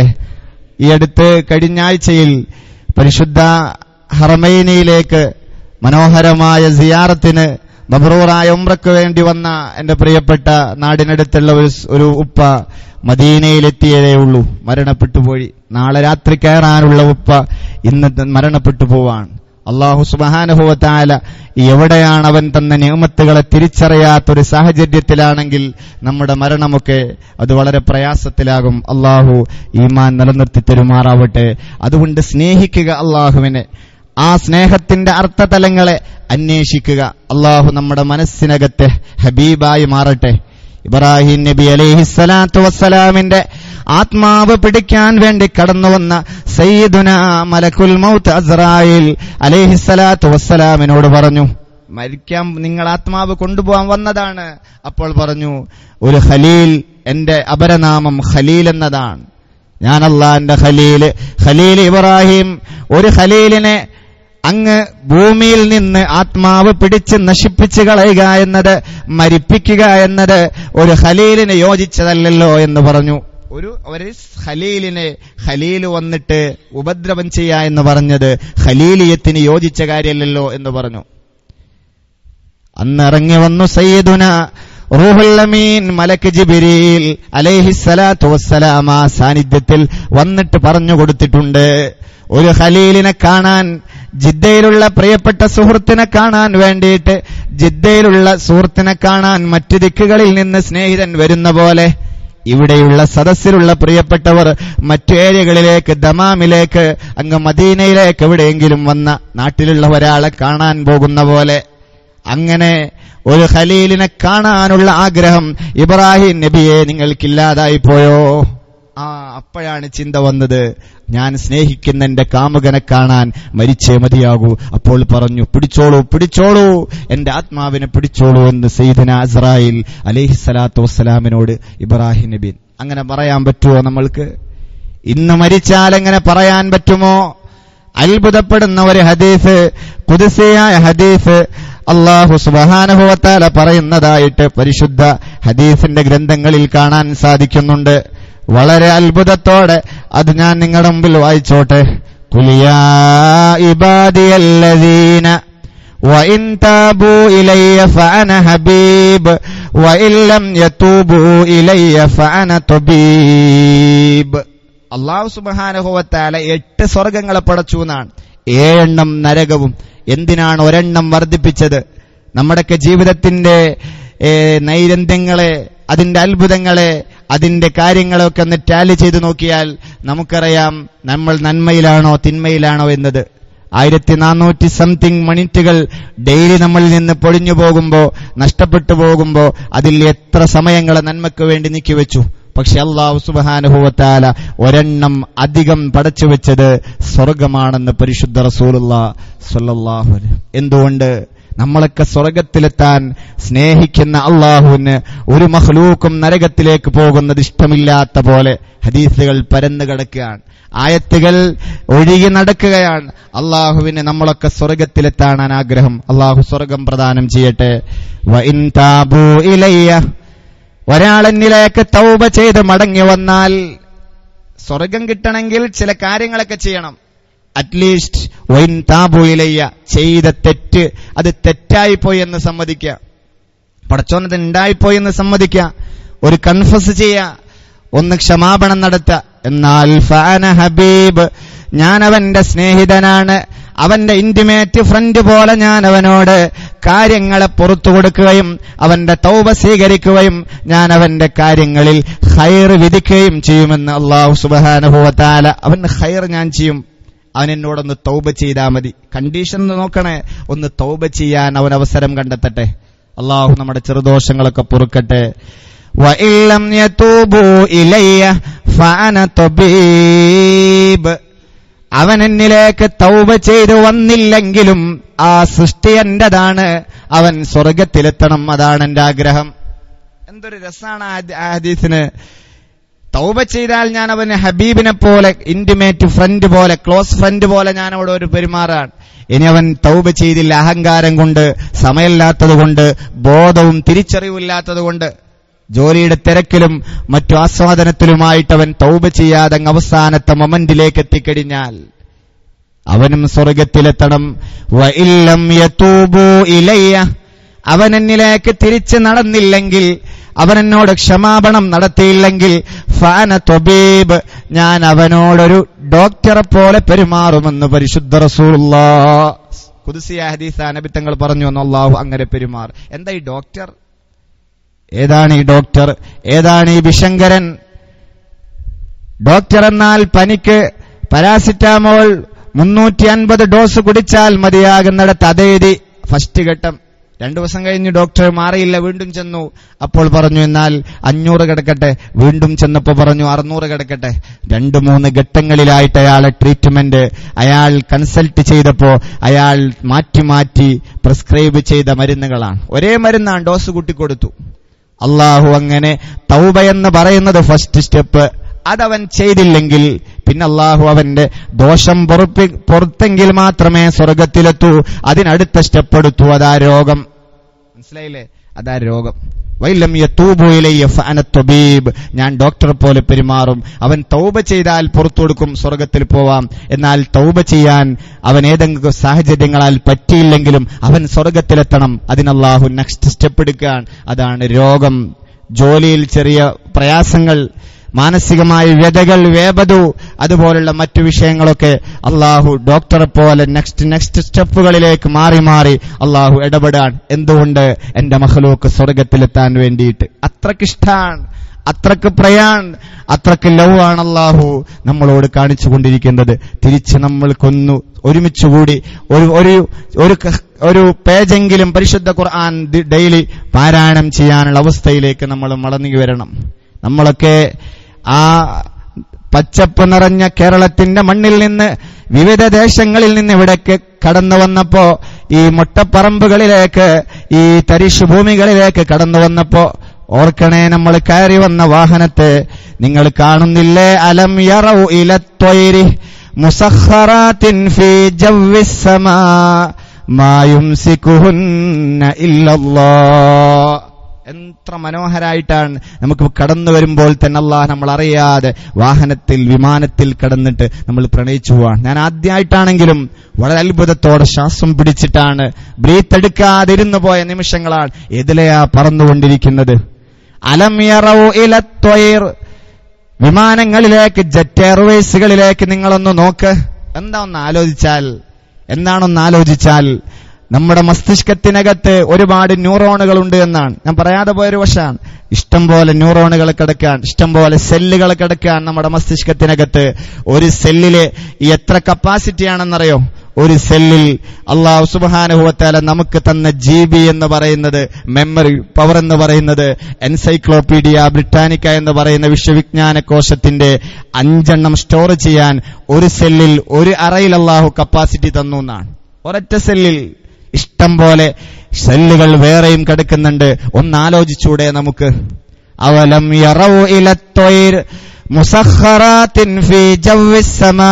[SPEAKER 2] ഈ അടുത്ത് കഴിഞ്ഞ ആഴ്ചയിൽ പരിശുദ്ധ ഹറമൈനയിലേക്ക് മനോഹരമായ സിയാറത്തിന് മബ്രൂറായ ഉംറയ്ക്ക് വേണ്ടി വന്ന എന്റെ പ്രിയപ്പെട്ട നാടിനടുത്തുള്ള ഒരു സ്- ഒരു ഉപ്പ മദീനയിലെത്തിയതേ ഉള്ളൂ മരണപ്പെട്ടു പോയി നാളെ രാത്രി കയറാനുള്ള ഉപ്പ ഇന്ന് ത- മരണപ്പെട്ടു പോവാണ് അള്ളാഹു സുബാനുഭവത്തായ എവിടെയാണ് അവൻ തന്ന നിയമത്തുകളെ തിരിച്ചറിയാത്തൊരു സാഹചര്യത്തിലാണെങ്കിൽ നമ്മുടെ മരണമൊക്കെ അത് വളരെ പ്രയാസത്തിലാകും അള്ളാഹു ഈമാൻ നിലനിർത്തി തരുമാറാവട്ടെ അതുകൊണ്ട് സ്നേഹിക്കുക അള്ളാഹുവിനെ ആ സ്നേഹത്തിന്റെ അർത്ഥതലങ്ങളെ അന്വേഷിക്കുക അള്ളാഹു നമ്മുടെ മനസ്സിനകത്തെ ഹബീബായി മാറട്ടെ ഇബ്രാഹിം നബി അലൈഹിസ്സലാത്തു വസ്സലാമിന്റെ ആത്മാവ് പിടിക്കാൻ വേണ്ടി കടന്നു വന്ന സയ്യിദുന മലക്കുൽ മൗത്ത് അസ്രായിൽ അലൈഹിസ്സലാത്തു വസ്സലാമിനോട് പറഞ്ഞു മരിക്കാൻ നിങ്ങൾ ആത്മാവ് കൊണ്ടുപോകാൻ വന്നതാണ് അപ്പോൾ പറഞ്ഞു ഒരു ഖലീൽ എന്റെ അപരനാമം ഖലീൽ എന്നതാണ് ഞാൻ അള്ളാന്റെ ഖലീല് ഖലീൽ ഇബ്രാഹിം ഒരു ഖലീലിനെ അങ്ങ് ഭൂമിയിൽ നിന്ന് ആത്മാവ് പിടിച്ച് നശിപ്പിച്ചു കളയുക എന്നത് മരിപ്പിക്കുക എന്നത് ഒരു ഖലീലിന് യോജിച്ചതല്ലല്ലോ എന്ന് പറഞ്ഞു ഒരു ഒരു ഖലീലിനെ ഖലീൽ വന്നിട്ട് ഉപദ്രവം ചെയ്യാ എന്ന് പറഞ്ഞത് ഖലീലിയത്തിന് യോജിച്ച കാര്യമല്ലല്ലോ എന്ന് പറഞ്ഞു അന്ന് ഇറങ്ങി വന്നു സയ്യിദുന റൂഹുൽ അമീൻ മലക്ക് ജിബിരിൽ അലൈഹിസ്സലാത്തു വസ്സലാം ആ സാന്നിധ്യത്തിൽ വന്നിട്ട് പറഞ്ഞു കൊടുത്തിട്ടുണ്ട് ഒരു ഖലീലിനെ കാണാൻ ജിദ്ദയിലുള്ള പ്രിയപ്പെട്ട സുഹൃത്തിനെ കാണാൻ വേണ്ടിയിട്ട് ജിദ്ദയിലുള്ള സുഹൃത്തിനെ കാണാൻ മറ്റു ദിക്കുകളിൽ നിന്ന് സ്നേഹിതൻ വരുന്ന പോലെ ഇവിടെയുള്ള സദസ്സിലുള്ള പ്രിയപ്പെട്ടവർ മറ്റു ഏരിയകളിലേക്ക് ദമാമിലേക്ക് അങ്ങ് മദീനയിലേക്ക് എവിടെയെങ്കിലും വന്ന നാട്ടിലുള്ള ഒരാളെ കാണാൻ പോകുന്ന പോലെ അങ്ങനെ ഒരു ഖലീലിനെ കാണാനുള്ള ആഗ്രഹം ഇബ്രാഹിം നബിയെ നിങ്ങൾക്കില്ലാതായി പോയോ ആ അപ്പോഴാണ് ചിന്ത വന്നത് ഞാൻ സ്നേഹിക്കുന്ന എന്റെ കാമുകനെ കാണാൻ മരിച്ചേ മതിയാകൂ അപ്പോൾ പറഞ്ഞു പിടിച്ചോളൂ പിടിച്ചോളൂ എന്റെ ആത്മാവിനെ പിടിച്ചോളൂ എന്ന് സെയ്ദന അസ്രായിൽ അലഹിസ്സലാത്തു വസ്സലാമിനോട് ഇബ്രാഹിം നബി അങ്ങനെ പറയാൻ പറ്റുമോ നമ്മൾക്ക് ഇന്ന് മരിച്ചാൽ എങ്ങനെ പറയാൻ പറ്റുമോ അത്ഭുതപ്പെടുന്ന ഒരു ഹദീസ് കുതിസിയായ ഹദീസ് അള്ളാഹു സുബഹാനുഭവത്താല പറയുന്നതായിട്ട് പരിശുദ്ധ ഹദീസിന്റെ ഗ്രന്ഥങ്ങളിൽ കാണാൻ സാധിക്കുന്നുണ്ട് വളരെ അത്ഭുതത്തോടെ അത് ഞാൻ നിങ്ങളുടെ മുമ്പിൽ വായിച്ചോട്ടെ കുലിയാ ഇബാദിയല്ലദീന وإن تابوا إلي فأنا حبيب وإن لم يتوبوا إلي فأنا طبيب അള്ളാഹു സുബാനുഭവത്താല എട്ട് സ്വർഗങ്ങളെ പടച്ചു എന്നാണ് ഏഴെണ്ണം നരകവും എന്തിനാണ് ഒരെണ്ണം വർദ്ധിപ്പിച്ചത് നമ്മുടെയൊക്കെ ജീവിതത്തിന്റെ ഏ, നൈരന്ധ്യങ്ങളെ അതിന്റെ അത്ഭുതങ്ങളെ അതിന്റെ കാര്യങ്ങളൊക്കെ ഒന്ന് ടാലി ചെയ്ത് നോക്കിയാൽ നമുക്കറിയാം നമ്മൾ നന്മയിലാണോ തിന്മയിലാണോ എന്നത് ആയിരത്തി നാനൂറ്റി സംതിങ് മിനിറ്റുകൾ ഡെയിലി നമ്മളിൽ നിന്ന് പൊളിഞ്ഞു പോകുമ്പോ നഷ്ടപ്പെട്ടു പോകുമ്പോ അതിൽ എത്ര സമയങ്ങൾ നന്മയ്ക്ക് വേണ്ടി നീക്കിവെച്ചു പക്ഷെ അള്ളാഹു സുബാനുഭവത്താല ഒരെണ്ണം അധികം പടച്ചു വെച്ചത് സ്വർഗമാണെന്ന് പരിശുദ്ധ റസൂലുള്ള സ്വല്ലല്ലാഹു അലൈഹി എന്തുകൊണ്ട് നമ്മളൊക്കെ സ്വർഗത്തിലെത്താൻ സ്നേഹിക്കുന്ന അള്ളാഹുവിന് ഒരു മഹ്ലൂക്കും നരകത്തിലേക്ക് പോകുന്നത് ഇഷ്ടമില്ലാത്ത പോലെ ഹദീസുകൾ പരന്നു കിടക്കുകയാണ് ആയത്തുകൾ ഒഴുകി നടക്കുകയാണ് അള്ളാഹുവിന് നമ്മളൊക്കെ സ്വർഗത്തിലെത്താൻ ആഗ്രഹം അള്ളാഹു സ്വർഗം പ്രദാനം ചെയ്യട്ടെ വഇൻ താബൂ ഇലയ്യ ഒരാളെന്നിലേക്ക് തൗബ ചെയ്ത് മടങ്ങി വന്നാൽ സ്വർഗം കിട്ടണമെങ്കിൽ ചില കാര്യങ്ങളൊക്കെ ചെയ്യണം അറ്റ്ലീസ്റ്റ് വൈൻ താബുയിലയ്യ ചെയ്ത തെറ്റ് അത് തെറ്റായിപ്പോയി എന്ന് സമ്മതിക്കുക പടച്ചോനത് ഉണ്ടായിപ്പോയി എന്ന് സമ്മതിക്കുക ഒരു കൺഫസ് ചെയ്യുക ഒന്ന് ക്ഷമാപണം നടത്തുക എന്നാൽ ഫാന ഹബീബ് ഞാൻ അവന്റെ സ്നേഹിതനാണ് അവന്റെ ഇന്റിമേറ്റ് ഫ്രണ്ട് പോലെ ഞാൻ അവനോട് കാര്യങ്ങളെ പുറത്തു കൊടുക്കുകയും അവന്റെ തൗബ സ്വീകരിക്കുകയും ഞാൻ അവന്റെ കാര്യങ്ങളിൽ ഹൈർ വിധിക്കുകയും ചെയ്യുമെന്ന് അള്ളാഹു സുബാനുഭവത്താല അവന് ഹൈർ ഞാൻ ചെയ്യും അവൻ എന്നോടൊന്ന് തൗബ ചെയ്താൽ മതി കണ്ടീഷൻ ഒന്ന് നോക്കണേ ഒന്ന് തൗബ ചെയ്യാൻ അവൻ അവസരം കണ്ടെത്തട്ടെ അള്ളാഹു നമ്മുടെ ചെറുദോഷങ്ങളൊക്കെ പൊറുക്കട്ടെ വഇല്ലം യതൂബു ഇലയ്യ ഫഅന തബീബ് അവൻ എന്നിലേക്ക് തൗബ ചെയ്തു വന്നില്ലെങ്കിലും ആ സൃഷ്ടി എന്റേതാണ് അവൻ സ്വർഗത്തിലെത്തണം അതാണ് എന്റെ ആഗ്രഹം എന്തൊരു രസാണ് ആ ഹദി- ആ ഹദീസിന് തൗബ ചെയ്താൽ ഞാൻ അവന് ഹബീബിനെ പോലെ ഇന്റിമേറ്റ് ഫ്രണ്ട് പോലെ ക്ലോസ് ഫ്രണ്ട് പോലെ ഞാൻ അവിടെ ഒരു പെരുമാറാൻ ഇനി അവൻ തൗബ ചെയ്തില്ല അഹങ്കാരം കൊണ്ട് സമയമില്ലാത്തത് കൊണ്ട് ബോധവും തിരിച്ചറിവില്ലാത്തത് കൊണ്ട് ജോലിയുടെ തിരക്കിലും മറ്റു ആസ്വാദനത്തിലുമായിട്ട് അവൻ തൗബ ചെയ്യാതെ അങ്ങ് അവസാനത്തെ മൊമെന്റിലേക്ക് എത്തിക്കഴിഞ്ഞാൽ അവനും സ്വർഗത്തിലെത്തണം വഇല്ലം യതൂബു ഇലയ്യ അവൻ എന്നിലേക്ക് തിരിച്ചു നടന്നില്ലെങ്കിൽ അവൻ എന്നോട് ക്ഷമാപണം നടത്തിയില്ലെങ്കിൽ ഫാന തൊബീബ് ഞാൻ അവനോടൊരു ഡോക്ടറെ പോലെ പെരുമാറുമെന്ന് പരിശുദ്ധ റസൂലുള്ള കുതിസിയ ഹദീസ നബിത്തങ്ങൾ പറഞ്ഞു എന്ന് അള്ളാഹു അങ്ങനെ പെരുമാർ എന്താ ഈ ഡോക്ടർ ഏതാണ് ഈ ഡോക്ടർ ഏതാണ് ഈ വിശങ്കരൻ ഡോക്ടർ എന്നാൽ പനിക്ക് പാരാസിറ്റാമോൾ മുന്നൂറ്റി അൻപത് ഡോസ് കുടിച്ചാൽ മതിയാകുന്നിടത്ത് അതേതി ഫസ്റ്റ് ഘട്ടം രണ്ടു ദിവസം കഴിഞ്ഞ് ഡോക്ടർ മാറിയില്ല വീണ്ടും ചെന്നു അപ്പോൾ പറഞ്ഞു എന്നാൽ അഞ്ഞൂറ് കിടക്കട്ടെ വീണ്ടും ചെന്നപ്പോൾ പറഞ്ഞു അറുന്നൂറ് കിടക്കട്ടെ രണ്ട് മൂന്ന് ഘട്ടങ്ങളിലായിട്ട് അയാളെ ട്രീറ്റ്മെന്റ് അയാൾ കൺസൾട്ട് ചെയ്തപ്പോ അയാൾ മാറ്റി മാറ്റി പ്രിസ്ക്രൈബ് ചെയ്ത മരുന്നുകളാണ് ഒരേ മരുന്നാണ് ഡോസ് കൂട്ടിക്കൊടുത്തു അള്ളാഹു അങ്ങനെ തൗബ എന്ന് പറയുന്നത് ഫസ്റ്റ് സ്റ്റെപ്പ് അതവൻ ചെയ്തില്ലെങ്കിൽ പിന്നെ അള്ളാഹു അവന്റെ ദോഷം പൊറുപ്പി പുറത്തെങ്കിൽ മാത്രമേ സ്വർഗത്തിലെത്തൂ അതിനടുത്ത സ്റ്റെപ്പ് എടുത്തു അതാ രോഗം മനസ്സിലായില്ലേ അതാ രോഗം വൈലം യത്തൂബുയിലയ്യ ഫഅന ത്വബീബ് ഞാൻ ഡോക്ടറെ പോലെ പെരുമാറും അവൻ തൗബ ചെയ്താൽ പുറത്തു കൊടുക്കും സ്വർഗത്തിൽ പോവാം എന്നാൽ തൗബ ചെയ്യാൻ അവൻ ഏതെങ്കിലും സാഹചര്യങ്ങളാൽ പറ്റിയില്ലെങ്കിലും അവൻ സ്വർഗത്തിലെത്തണം അതിനല്ലാഹു നെക്സ്റ്റ് സ്റ്റെപ്പ് എടുക്കാൻ അതാണ് രോഗം ജോലിയിൽ ചെറിയ പ്രയാസങ്ങൾ മാനസികമായ വ്യതകൾ വേപതു അതുപോലുള്ള മറ്റു വിഷയങ്ങളൊക്കെ അള്ളാഹു ഡോക്ടറെ പോലെ നെക്സ്റ്റ് നെക്സ്റ്റ് സ്റ്റെപ്പുകളിലേക്ക് മാറി മാറി അള്ളാഹു ഇടപെടാൻ എന്തുകൊണ്ട് എന്റെ മഹലൂക്ക് സ്വർഗത്തിലെത്താൻ വേണ്ടിയിട്ട് അത്രക്കിഷ്ടാണ് അത്രക്ക് പ്രയാൺ അത്രക്ക് ലവ് ആണ് അള്ളാഹു നമ്മളോട് കാണിച്ചു കൊണ്ടിരിക്കുന്നത് തിരിച്ച് നമ്മൾക്കൊന്നു ഒരുമിച്ചുകൂടി ഒരു ഒരു ഒരു ക- ഒരു പേജെങ്കിലും പരിശുദ്ധ ഖുർആൻ ദി- ഡെയിലി പാരായണം ചെയ്യാനുള്ള അവസ്ഥയിലേക്ക് നമ്മൾ മടങ്ങി വരണം നമ്മളൊക്കെ ആ പച്ചപ്പ് നിറഞ്ഞ കേരളത്തിന്റെ മണ്ണിൽ നിന്ന് വിവിധ ദേശങ്ങളിൽ നിന്ന് ഇവിടേക്ക് കടന്നു വന്നപ്പോ ഈ മുട്ടപ്പറമ്പുകളിലേക്ക് ഈ തരിശു ഭൂമികളിലേക്ക് കടന്നു വന്നപ്പോ ഓർക്കണേ നമ്മൾ കയറി വന്ന വാഹനത്തെ നിങ്ങൾ കാണുന്നില്ലേ അലം യറൗ ഇലത്വൈരി മുസഖറാത്തിൻ ഫീ ജവ്വിസ്സമാ മാ യുംസികുഹുന്ന ഇല്ലല്ലാഹ് എത്ര മനോഹരായിട്ടാണ് നമുക്ക് കടന്നു വരുമ്പോൾ തന്നെ അള്ളാഹ് നമ്മൾ അറിയാതെ വാഹനത്തിൽ വിമാനത്തിൽ കടന്നിട്ട് നമ്മൾ പ്രണയിച്ചു പോവാണ് ഞാൻ ആദ്യമായിട്ടാണെങ്കിലും വളരെ അത്ഭുതത്തോടെ ശ്വാസം പിടിച്ചിട്ടാണ് ബ്രീത്ത് എടുക്കാതിരുന്നു പോയ നിമിഷങ്ങളാണ് എതിലെയാ പറന്നുകൊണ്ടിരിക്കുന്നത് അലം യറവു ഇലത്വയർ വിമാനങ്ങളിലേക്ക് ജെറ്റ് എയർവേസുകളിലേക്ക് നിങ്ങളൊന്ന് നോക്ക് എന്താ ഒന്ന് ആലോചിച്ചാൽ എന്താണൊന്ന് ആലോചിച്ചാൽ നമ്മുടെ മസ്തിഷ്കത്തിനകത്ത് ഒരുപാട് ന്യൂറോണുകൾ ഉണ്ട് എന്നാണ് ഞാൻ പറയാതെ പോയൊരു വശമാണ് ഇഷ്ടം പോലെ ന്യൂറോണുകൾ കിടക്കാൻ ഇഷ്ടം പോലെ സെല്ലുകൾ കിടക്കാൻ നമ്മുടെ മസ്തിഷ്കത്തിനകത്ത് ഒരു സെല്ലില് ഈ എത്ര കപ്പാസിറ്റി ആണെന്നറിയോ ഒരു സെല്ലിൽ അള്ളാഹു സുബാനുഭവത്താല നമുക്ക് തന്ന ജി ബി എന്ന് പറയുന്നത് മെമ്മറി പവർ എന്ന് പറയുന്നത് എൻസൈക്ലോപീഡിയ ബ്രിട്ടാനിക്ക എന്ന് പറയുന്ന വിശ്വവിജ്ഞാന കോശത്തിന്റെ അഞ്ചെണ്ണം സ്റ്റോർ ചെയ്യാൻ ഒരു സെല്ലിൽ ഒരു അറയിൽ അള്ളാഹു കപ്പാസിറ്റി തന്നു എന്നാണ് ഒരൊറ്റ സെല്ലിൽ ഇഷ്ടം പോലെ സെല്ലുകൾ വേറെയും കിടക്കുന്നുണ്ട് ഒന്നാലോചിച്ചൂടെ നമുക്ക് അവലം യറവു ഇലത്തൊയർ മുസഖറാത്തിൻ ഫീ ജവ്വിസ്സമാ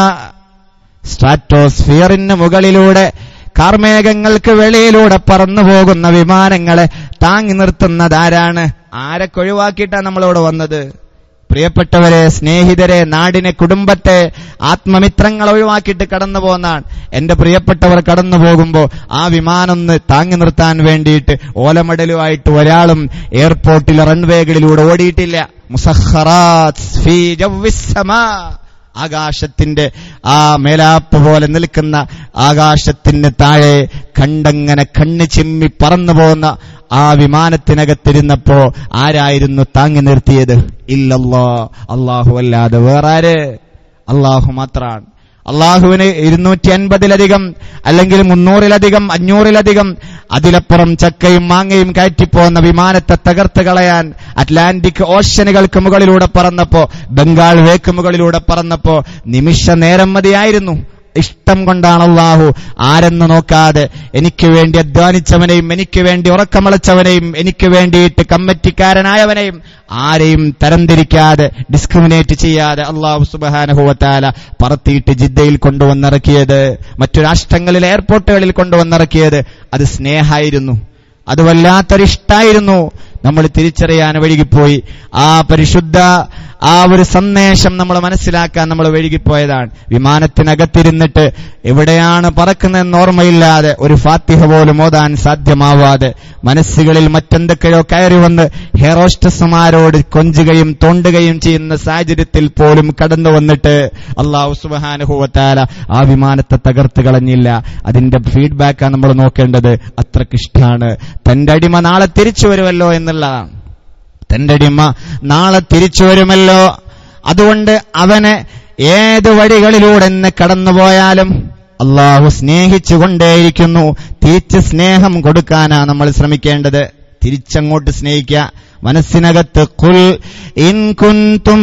[SPEAKER 2] സ്ട്രാറ്റോസ്ഫിയറിന് മുകളിലൂടെ കാർമേഘങ്ങൾക്ക് വെളിയിലൂടെ പറന്നു പോകുന്ന വിമാനങ്ങളെ താങ്ങി നിർത്തുന്നതാരാണ് ആരൊക്കെ ഒഴിവാക്കിയിട്ടാണ് നമ്മളിവിടെ വന്നത് പ്രിയപ്പെട്ടവരെ സ്നേഹിതരെ നാടിനെ കുടുംബത്തെ ആത്മമിത്രങ്ങൾ ഒഴിവാക്കിയിട്ട് കടന്നു പോകുന്നതാണ് എന്റെ പ്രിയപ്പെട്ടവർ കടന്നു പോകുമ്പോൾ ആ വിമാനം ഒന്ന് താങ്ങി നിർത്താൻ വേണ്ടിയിട്ട് ഓലമടലുമായിട്ട് ഒരാളും എയർപോർട്ടിൽ റൺവേകളിലൂടെ ഓടിയിട്ടില്ല മുസഹറാത്ത് ഫീ ജവ്വിസ്സമാ ആകാശത്തിന്റെ ആ മേലാപ്പ് പോലെ നിൽക്കുന്ന ആകാശത്തിന് താഴെ കണ്ടങ്ങനെ കണ്ണ് ചിമ്മി പറന്നു പോകുന്ന ആ വിമാനത്തിനകത്തിരുന്നപ്പോ ആരായിരുന്നു താങ്ങി നിർത്തിയത് ഇല്ലല്ലോ അള്ളാഹു അല്ലാതെ വേറാര് അള്ളാഹു മാത്രാണ് അള്ളാഹുവിന് ഇരുന്നൂറ്റി അൻപതിലധികം അല്ലെങ്കിൽ മുന്നൂറിലധികം അഞ്ഞൂറിലധികം അതിലപ്പുറം ചക്കയും മാങ്ങയും കയറ്റിപ്പോന്ന വിമാനത്തെ തകർത്ത് കളയാൻ അറ്റ്ലാന്റിക് ഓഷ്യനുകൾക്ക് മുകളിലൂടെ പറന്നപ്പോ ബംഗാൾ വേക്ക് മുകളിലൂടെ പറന്നപ്പോ നിമിഷ നേരം മതിയായിരുന്നു ഇഷ്ടം കൊണ്ടാണ് അള്ളാഹു ആരെന്ന് നോക്കാതെ എനിക്ക് വേണ്ടി അധ്വാനിച്ചവനെയും എനിക്ക് വേണ്ടി ഉറക്കമളച്ചവനെയും എനിക്ക് വേണ്ടിയിട്ട് കമ്മിറ്റിക്കാരനായവനെയും ആരെയും തരംതിരിക്കാതെ ഡിസ്ക്രിമിനേറ്റ് ചെയ്യാതെ അള്ളാഹു സുബാനഹുവത്താല പറത്തിയിട്ട് ജിദ്ദയിൽ കൊണ്ടുവന്നിറക്കിയത് മറ്റു രാഷ്ട്രങ്ങളിൽ എയർപോർട്ടുകളിൽ കൊണ്ടുവന്നിറക്കിയത് അത് സ്നേഹായിരുന്നു അത് വല്ലാത്തൊരിഷ്ടായിരുന്നു നമ്മൾ തിരിച്ചറിയാൻ വഴുകിപ്പോയി ആ പരിശുദ്ധ ആ ഒരു സന്ദേശം നമ്മൾ മനസ്സിലാക്കാൻ നമ്മൾ വഴുകിപ്പോയതാണ് വിമാനത്തിനകത്തിരുന്നിട്ട് എവിടെയാണ് പറക്കുന്നതെന്ന് ഓർമ്മയില്ലാതെ ഒരു ഫാത്തിഹ പോലും ഓതാൻ സാധ്യമാവാതെ മനസ്സുകളിൽ മറ്റെന്തൊക്കെയോ കയറി വന്ന് ഹെറോസ്റ്റസുമാരോട് കൊഞ്ചുകയും തോണ്ടുകയും ചെയ്യുന്ന സാഹചര്യത്തിൽ പോലും കടന്നു വന്നിട്ട് അള്ളാഹു സുബാനുഭവത്താല ആ വിമാനത്തെ തകർത്ത് കളഞ്ഞില്ല അതിന്റെ ഫീഡ്ബാക്കാണ് നമ്മൾ നോക്കേണ്ടത് അത്രക്കിഷ്ടാണ് തന്റെ അടിമ നാളെ തിരിച്ചു വരുമല്ലോ എന്നുള്ളതാണ് തന്റെ അടിമ നാളെ തിരിച്ചു വരുമല്ലോ അതുകൊണ്ട് അവനെ ഏത് വഴികളിലൂടെ നിന്ന് കടന്നുപോയാലും അള്ളാഹു സ്നേഹിച്ചുകൊണ്ടേയിരിക്കുന്നു തിരിച്ച് സ്നേഹം കൊടുക്കാനാ നമ്മൾ ശ്രമിക്കേണ്ടത് തിരിച്ചങ്ങോട്ട് സ്നേഹിക്കുക മനസ്സിനകത്ത് കുൽ ഇൻ കുന്തും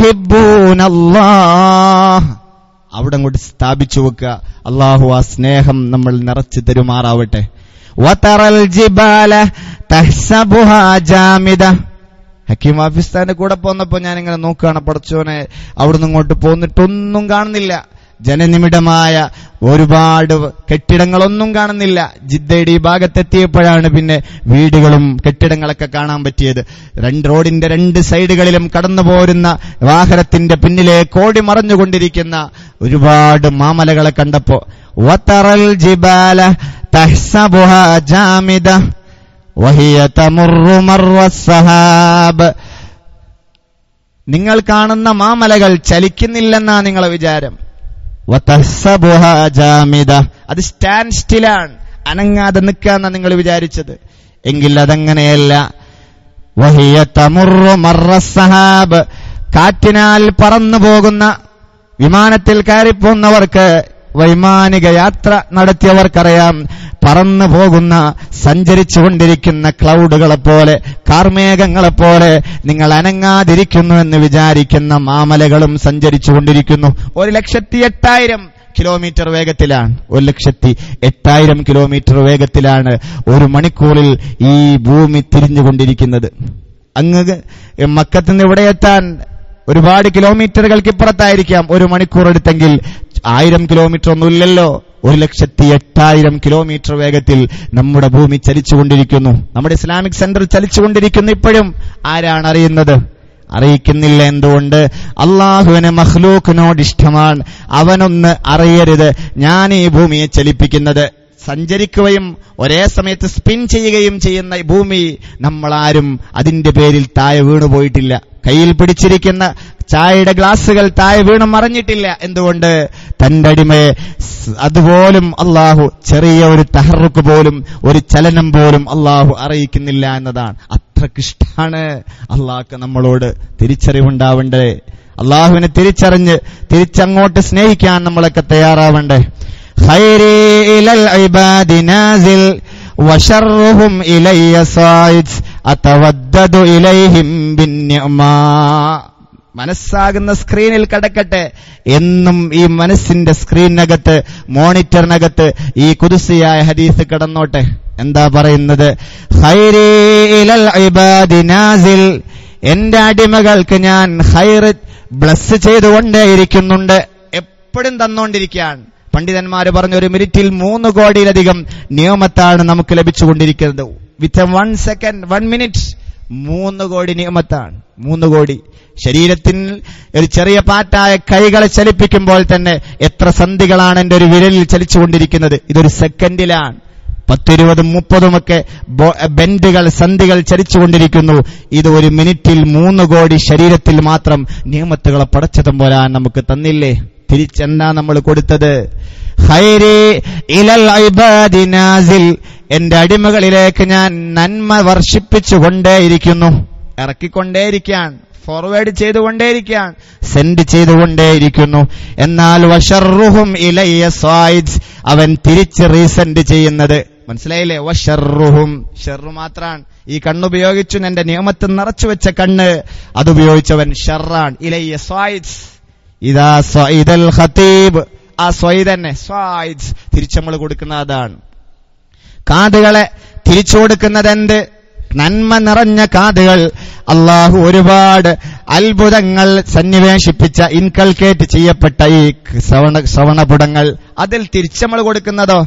[SPEAKER 2] തുഹിബ്ബൂനല്ലാഹ് അവിടെ അങ്ങോട്ട് സ്ഥാപിച്ചു വെക്കുക അള്ളാഹു ആ സ്നേഹം നമ്മൾ നിറച്ചു തരുമാറാവട്ടെ വതറൽ ജിബാല തഹ്സബുഹാ ജാമിദ ഹക്കീം പാകിസ്ഥാന്റെ കൂടെ പോന്നപ്പോ ഞാൻ ഇങ്ങനെ നോക്കുകയാണ് പടച്ചോനെ അവിടുന്ന് ഇങ്ങോട്ട് പോന്നിട്ടൊന്നും കാണുന്നില്ല ജനനിമിടമായ ഒരുപാട് കെട്ടിടങ്ങളൊന്നും കാണുന്നില്ല ജിദ്ദയുടെ ഈ ഭാഗത്തെത്തിയപ്പോഴാണ് പിന്നെ വീടുകളും കെട്ടിടങ്ങളൊക്കെ കാണാൻ പറ്റിയത് രണ്ട് റോഡിന്റെ രണ്ട് സൈഡുകളിലും കടന്നു പോരുന്ന വാഹനത്തിന്റെ പിന്നിലെ കോടി മറഞ്ഞുകൊണ്ടിരിക്കുന്ന ഒരുപാട് മാമലകളെ കണ്ടപ്പോ വത്തറൽ ജിബാല തഹ്സബുഹ ജാമിദ വഹിയ തമുറു മർവ സഹാബ് നിങ്ങൾ കാണുന്ന മാമലകൾ ചലിക്കുന്നില്ലെന്നാ നിങ്ങളെ വിചാരം വതഹ്സബുഹ ജാമിദ അത് സ്റ്റാൻഡ് സ്റ്റിലാണ് അനങ്ങാതെ നിൽക്കാന്നാ നിങ്ങൾ വിചാരിച്ചത് എങ്കിൽ അതങ്ങനെയല്ല വഹിയ തമുറു മർറ സഹാബ് കാറ്റിനാൽ പറന്നു പോകുന്ന വിമാനത്തിൽ കയറിപ്പോന്നവർക്ക് വൈമാനിക യാത്ര നടത്തിയവർക്കറിയാം പറന്നു പോകുന്ന സഞ്ചരിച്ചു കൊണ്ടിരിക്കുന്ന ക്ലൗഡുകളെ പോലെ കാർമേഘങ്ങളെപ്പോലെ നിങ്ങൾ അനങ്ങാതിരിക്കുന്നു എന്ന് വിചാരിക്കുന്ന മാമലകളും സഞ്ചരിച്ചു കൊണ്ടിരിക്കുന്നു ഒരു ലക്ഷത്തി എട്ടായിരം കിലോമീറ്റർ വേഗത്തിലാണ് ഒരു ലക്ഷത്തി എട്ടായിരം കിലോമീറ്റർ വേഗത്തിലാണ് ഒരു മണിക്കൂറിൽ ഈ ഭൂമി തിരിഞ്ഞുകൊണ്ടിരിക്കുന്നത് അങ്ങ് മക്കത്തുനിന്ന് ഇവിടെ എത്താൻ ഒരുപാട് കിലോമീറ്ററുകൾക്ക് ഇപ്പുറത്തായിരിക്കാം ഒരു മണിക്കൂർ എടുത്തെങ്കിൽ ആയിരം കിലോമീറ്റർ ഒന്നുമില്ലല്ലോ ഒരു ലക്ഷത്തി എട്ടായിരം കിലോമീറ്റർ വേഗത്തിൽ നമ്മുടെ ഭൂമി ചലിച്ചുകൊണ്ടിരിക്കുന്നു നമ്മുടെ ഇസ്ലാമിക് സെന്റർ ചലിച്ചുകൊണ്ടിരിക്കുന്നു ഇപ്പോഴും ആരാണ് അറിയുന്നത് അറിയിക്കുന്നില്ല എന്തുകൊണ്ട് അള്ളാഹുവിന് മഹ്ലൂക്കിനോട് ഇഷ്ടമാണ് അവനൊന്ന് അറിയരുത് ഞാൻ ഈ ഭൂമിയെ ചലിപ്പിക്കുന്നത് സഞ്ചരിക്കുകയും ഒരേ സമയത്ത് സ്പിൻ ചെയ്യുകയും ചെയ്യുന്ന ഈ ഭൂമി നമ്മളാരും അതിന്റെ പേരിൽ താഴെ വീണുപോയിട്ടില്ല കയ്യിൽ പിടിച്ചിരിക്കുന്ന ചായയുടെ ഗ്ലാസുകൾ താഴെ വീണു മറിഞ്ഞിട്ടില്ല എന്തുകൊണ്ട് തന്റെ അടിമയെ സ് അതുപോലും അള്ളാഹു ചെറിയ ഒരു തഹറുക്ക് പോലും ഒരു ചലനം പോലും അള്ളാഹു അറിയിക്കുന്നില്ല എന്നതാണ് അത്രക്കിഷ്ടാണ് അള്ളാഹ്ക്ക് നമ്മളോട് തിരിച്ചറിവുണ്ടാവണ്ടേ അള്ളാഹുവിനെ തിരിച്ചറിഞ്ഞ് തിരിച്ചങ്ങോട്ട് സ്നേഹിക്കാൻ നമ്മളൊക്കെ തയ്യാറാവണ്ടേ خيري إلى العباد نازل وشرهم إلي صاعد أتودد إليهم بالنعماء മനസ്സാകുന്ന സ്ക്രീനിൽ കടക്കട്ടെ എന്നും ഈ മനസ്സിന്റെ സ്ക്രീനകത്ത് മോണിറ്ററിനകത്ത് ഈ കുതിസിയായ ഹദീസ് കടന്നോട്ടെ എന്താ പറയുന്നത് ഖൈരി ഇലൽ ഇബാദി നാസിൽ എന്റെ അടിമകൾക്ക് ഞാൻ ഹൈർ ബ്ലസ് ചെയ്തുകൊണ്ടേയിരിക്കുന്നുണ്ട് എപ്പോഴും തന്നുകൊണ്ടിരിക്കുകയാണ് പണ്ഡിതന്മാര് പറഞ്ഞ ഒരു മിനിറ്റിൽ മൂന്ന് കോടിയിലധികം നിയമത്താണ് നമുക്ക് ലഭിച്ചുകൊണ്ടിരിക്കുന്നത് with one second one minute മൂന്ന് കോടി നിയമത്താണ് മൂന്ന് കോടി ശരീരത്തിൽ ഒരു ചെറിയ പാറ്റായ കൈകളെ ചലിപ്പിക്കുമ്പോൾ തന്നെ എത്ര സന്ധികളാണ് എന്റെ ഒരു വിരലിൽ ചലിച്ചുകൊണ്ടിരിക്കുന്നത് ഇതൊരു സെക്കൻഡിലാണ് പത്തിരുപതും മുപ്പതുമൊക്കെ ബെൻഡുകൾ സന്ധികൾ ചലിച്ചുകൊണ്ടിരിക്കുന്നു ഇത് ഒരു മിനിറ്റിൽ മൂന്ന് കോടി ശരീരത്തിൽ മാത്രം നിയമത്തുകളെ പടച്ചതും പോരാൻ നമുക്ക് തന്നില്ലേ തിരിച്ചെന്താ നമ്മൾ കൊടുത്തത് ഖൈരി ഇലൽ ഇബാദി നാസിൽ എന്റെ അടിമകളിലേക്ക് ഞാൻ നന്മ വർഷിപ്പിച്ചുകൊണ്ടേയിരിക്കുന്നു ഇറക്കിക്കൊണ്ടേയിരിക്കാൻ ഫോർവേഡ് ചെയ്തുകൊണ്ടേയിരിക്കാൻ സെൻഡ് ചെയ്തുകൊണ്ടേയിരിക്കുന്നു എന്നാൽ വഷറുഹും ഇലയ്യ സ്വായിദ് അവൻ തിരിച്ച് റീസെൻഡ് ചെയ്യുന്നത് മനസ്സിലായില്ലേ വഷറുഹും ഷെറു മാത്രാണ് ഈ കണ്ണുപയോഗിച്ചു എന്റെ നിയമത്തിൽ നിറച്ചു വെച്ച കണ്ണ് അതുപയോഗിച്ചവൻ ഷെറാൻ ഇലയ്യ സ്വായിദ് ഇതാ സ്വൈദൽ ഖതീബ് ആ സ്വൈദ് തന്നെ സ്വായിദ് തിരിച്ചു നമ്മൾ കൊടുക്കുന്ന അതാണ് കാതുകളെ തിരിച്ചു കൊടുക്കുന്നത് എന്ത് നന്മ നിറഞ്ഞ കാതുകൾ അള്ളാഹു ഒരുപാട് അത്ഭുതങ്ങൾ സന്നിവേശിപ്പിച്ച ഇൻകൾക്കേറ്റ് ചെയ്യപ്പെട്ട ഈ ശ്രവണ ശ്രവണപുടങ്ങൾ അതിൽ തിരിച്ചമ്മൾ കൊടുക്കുന്നതോ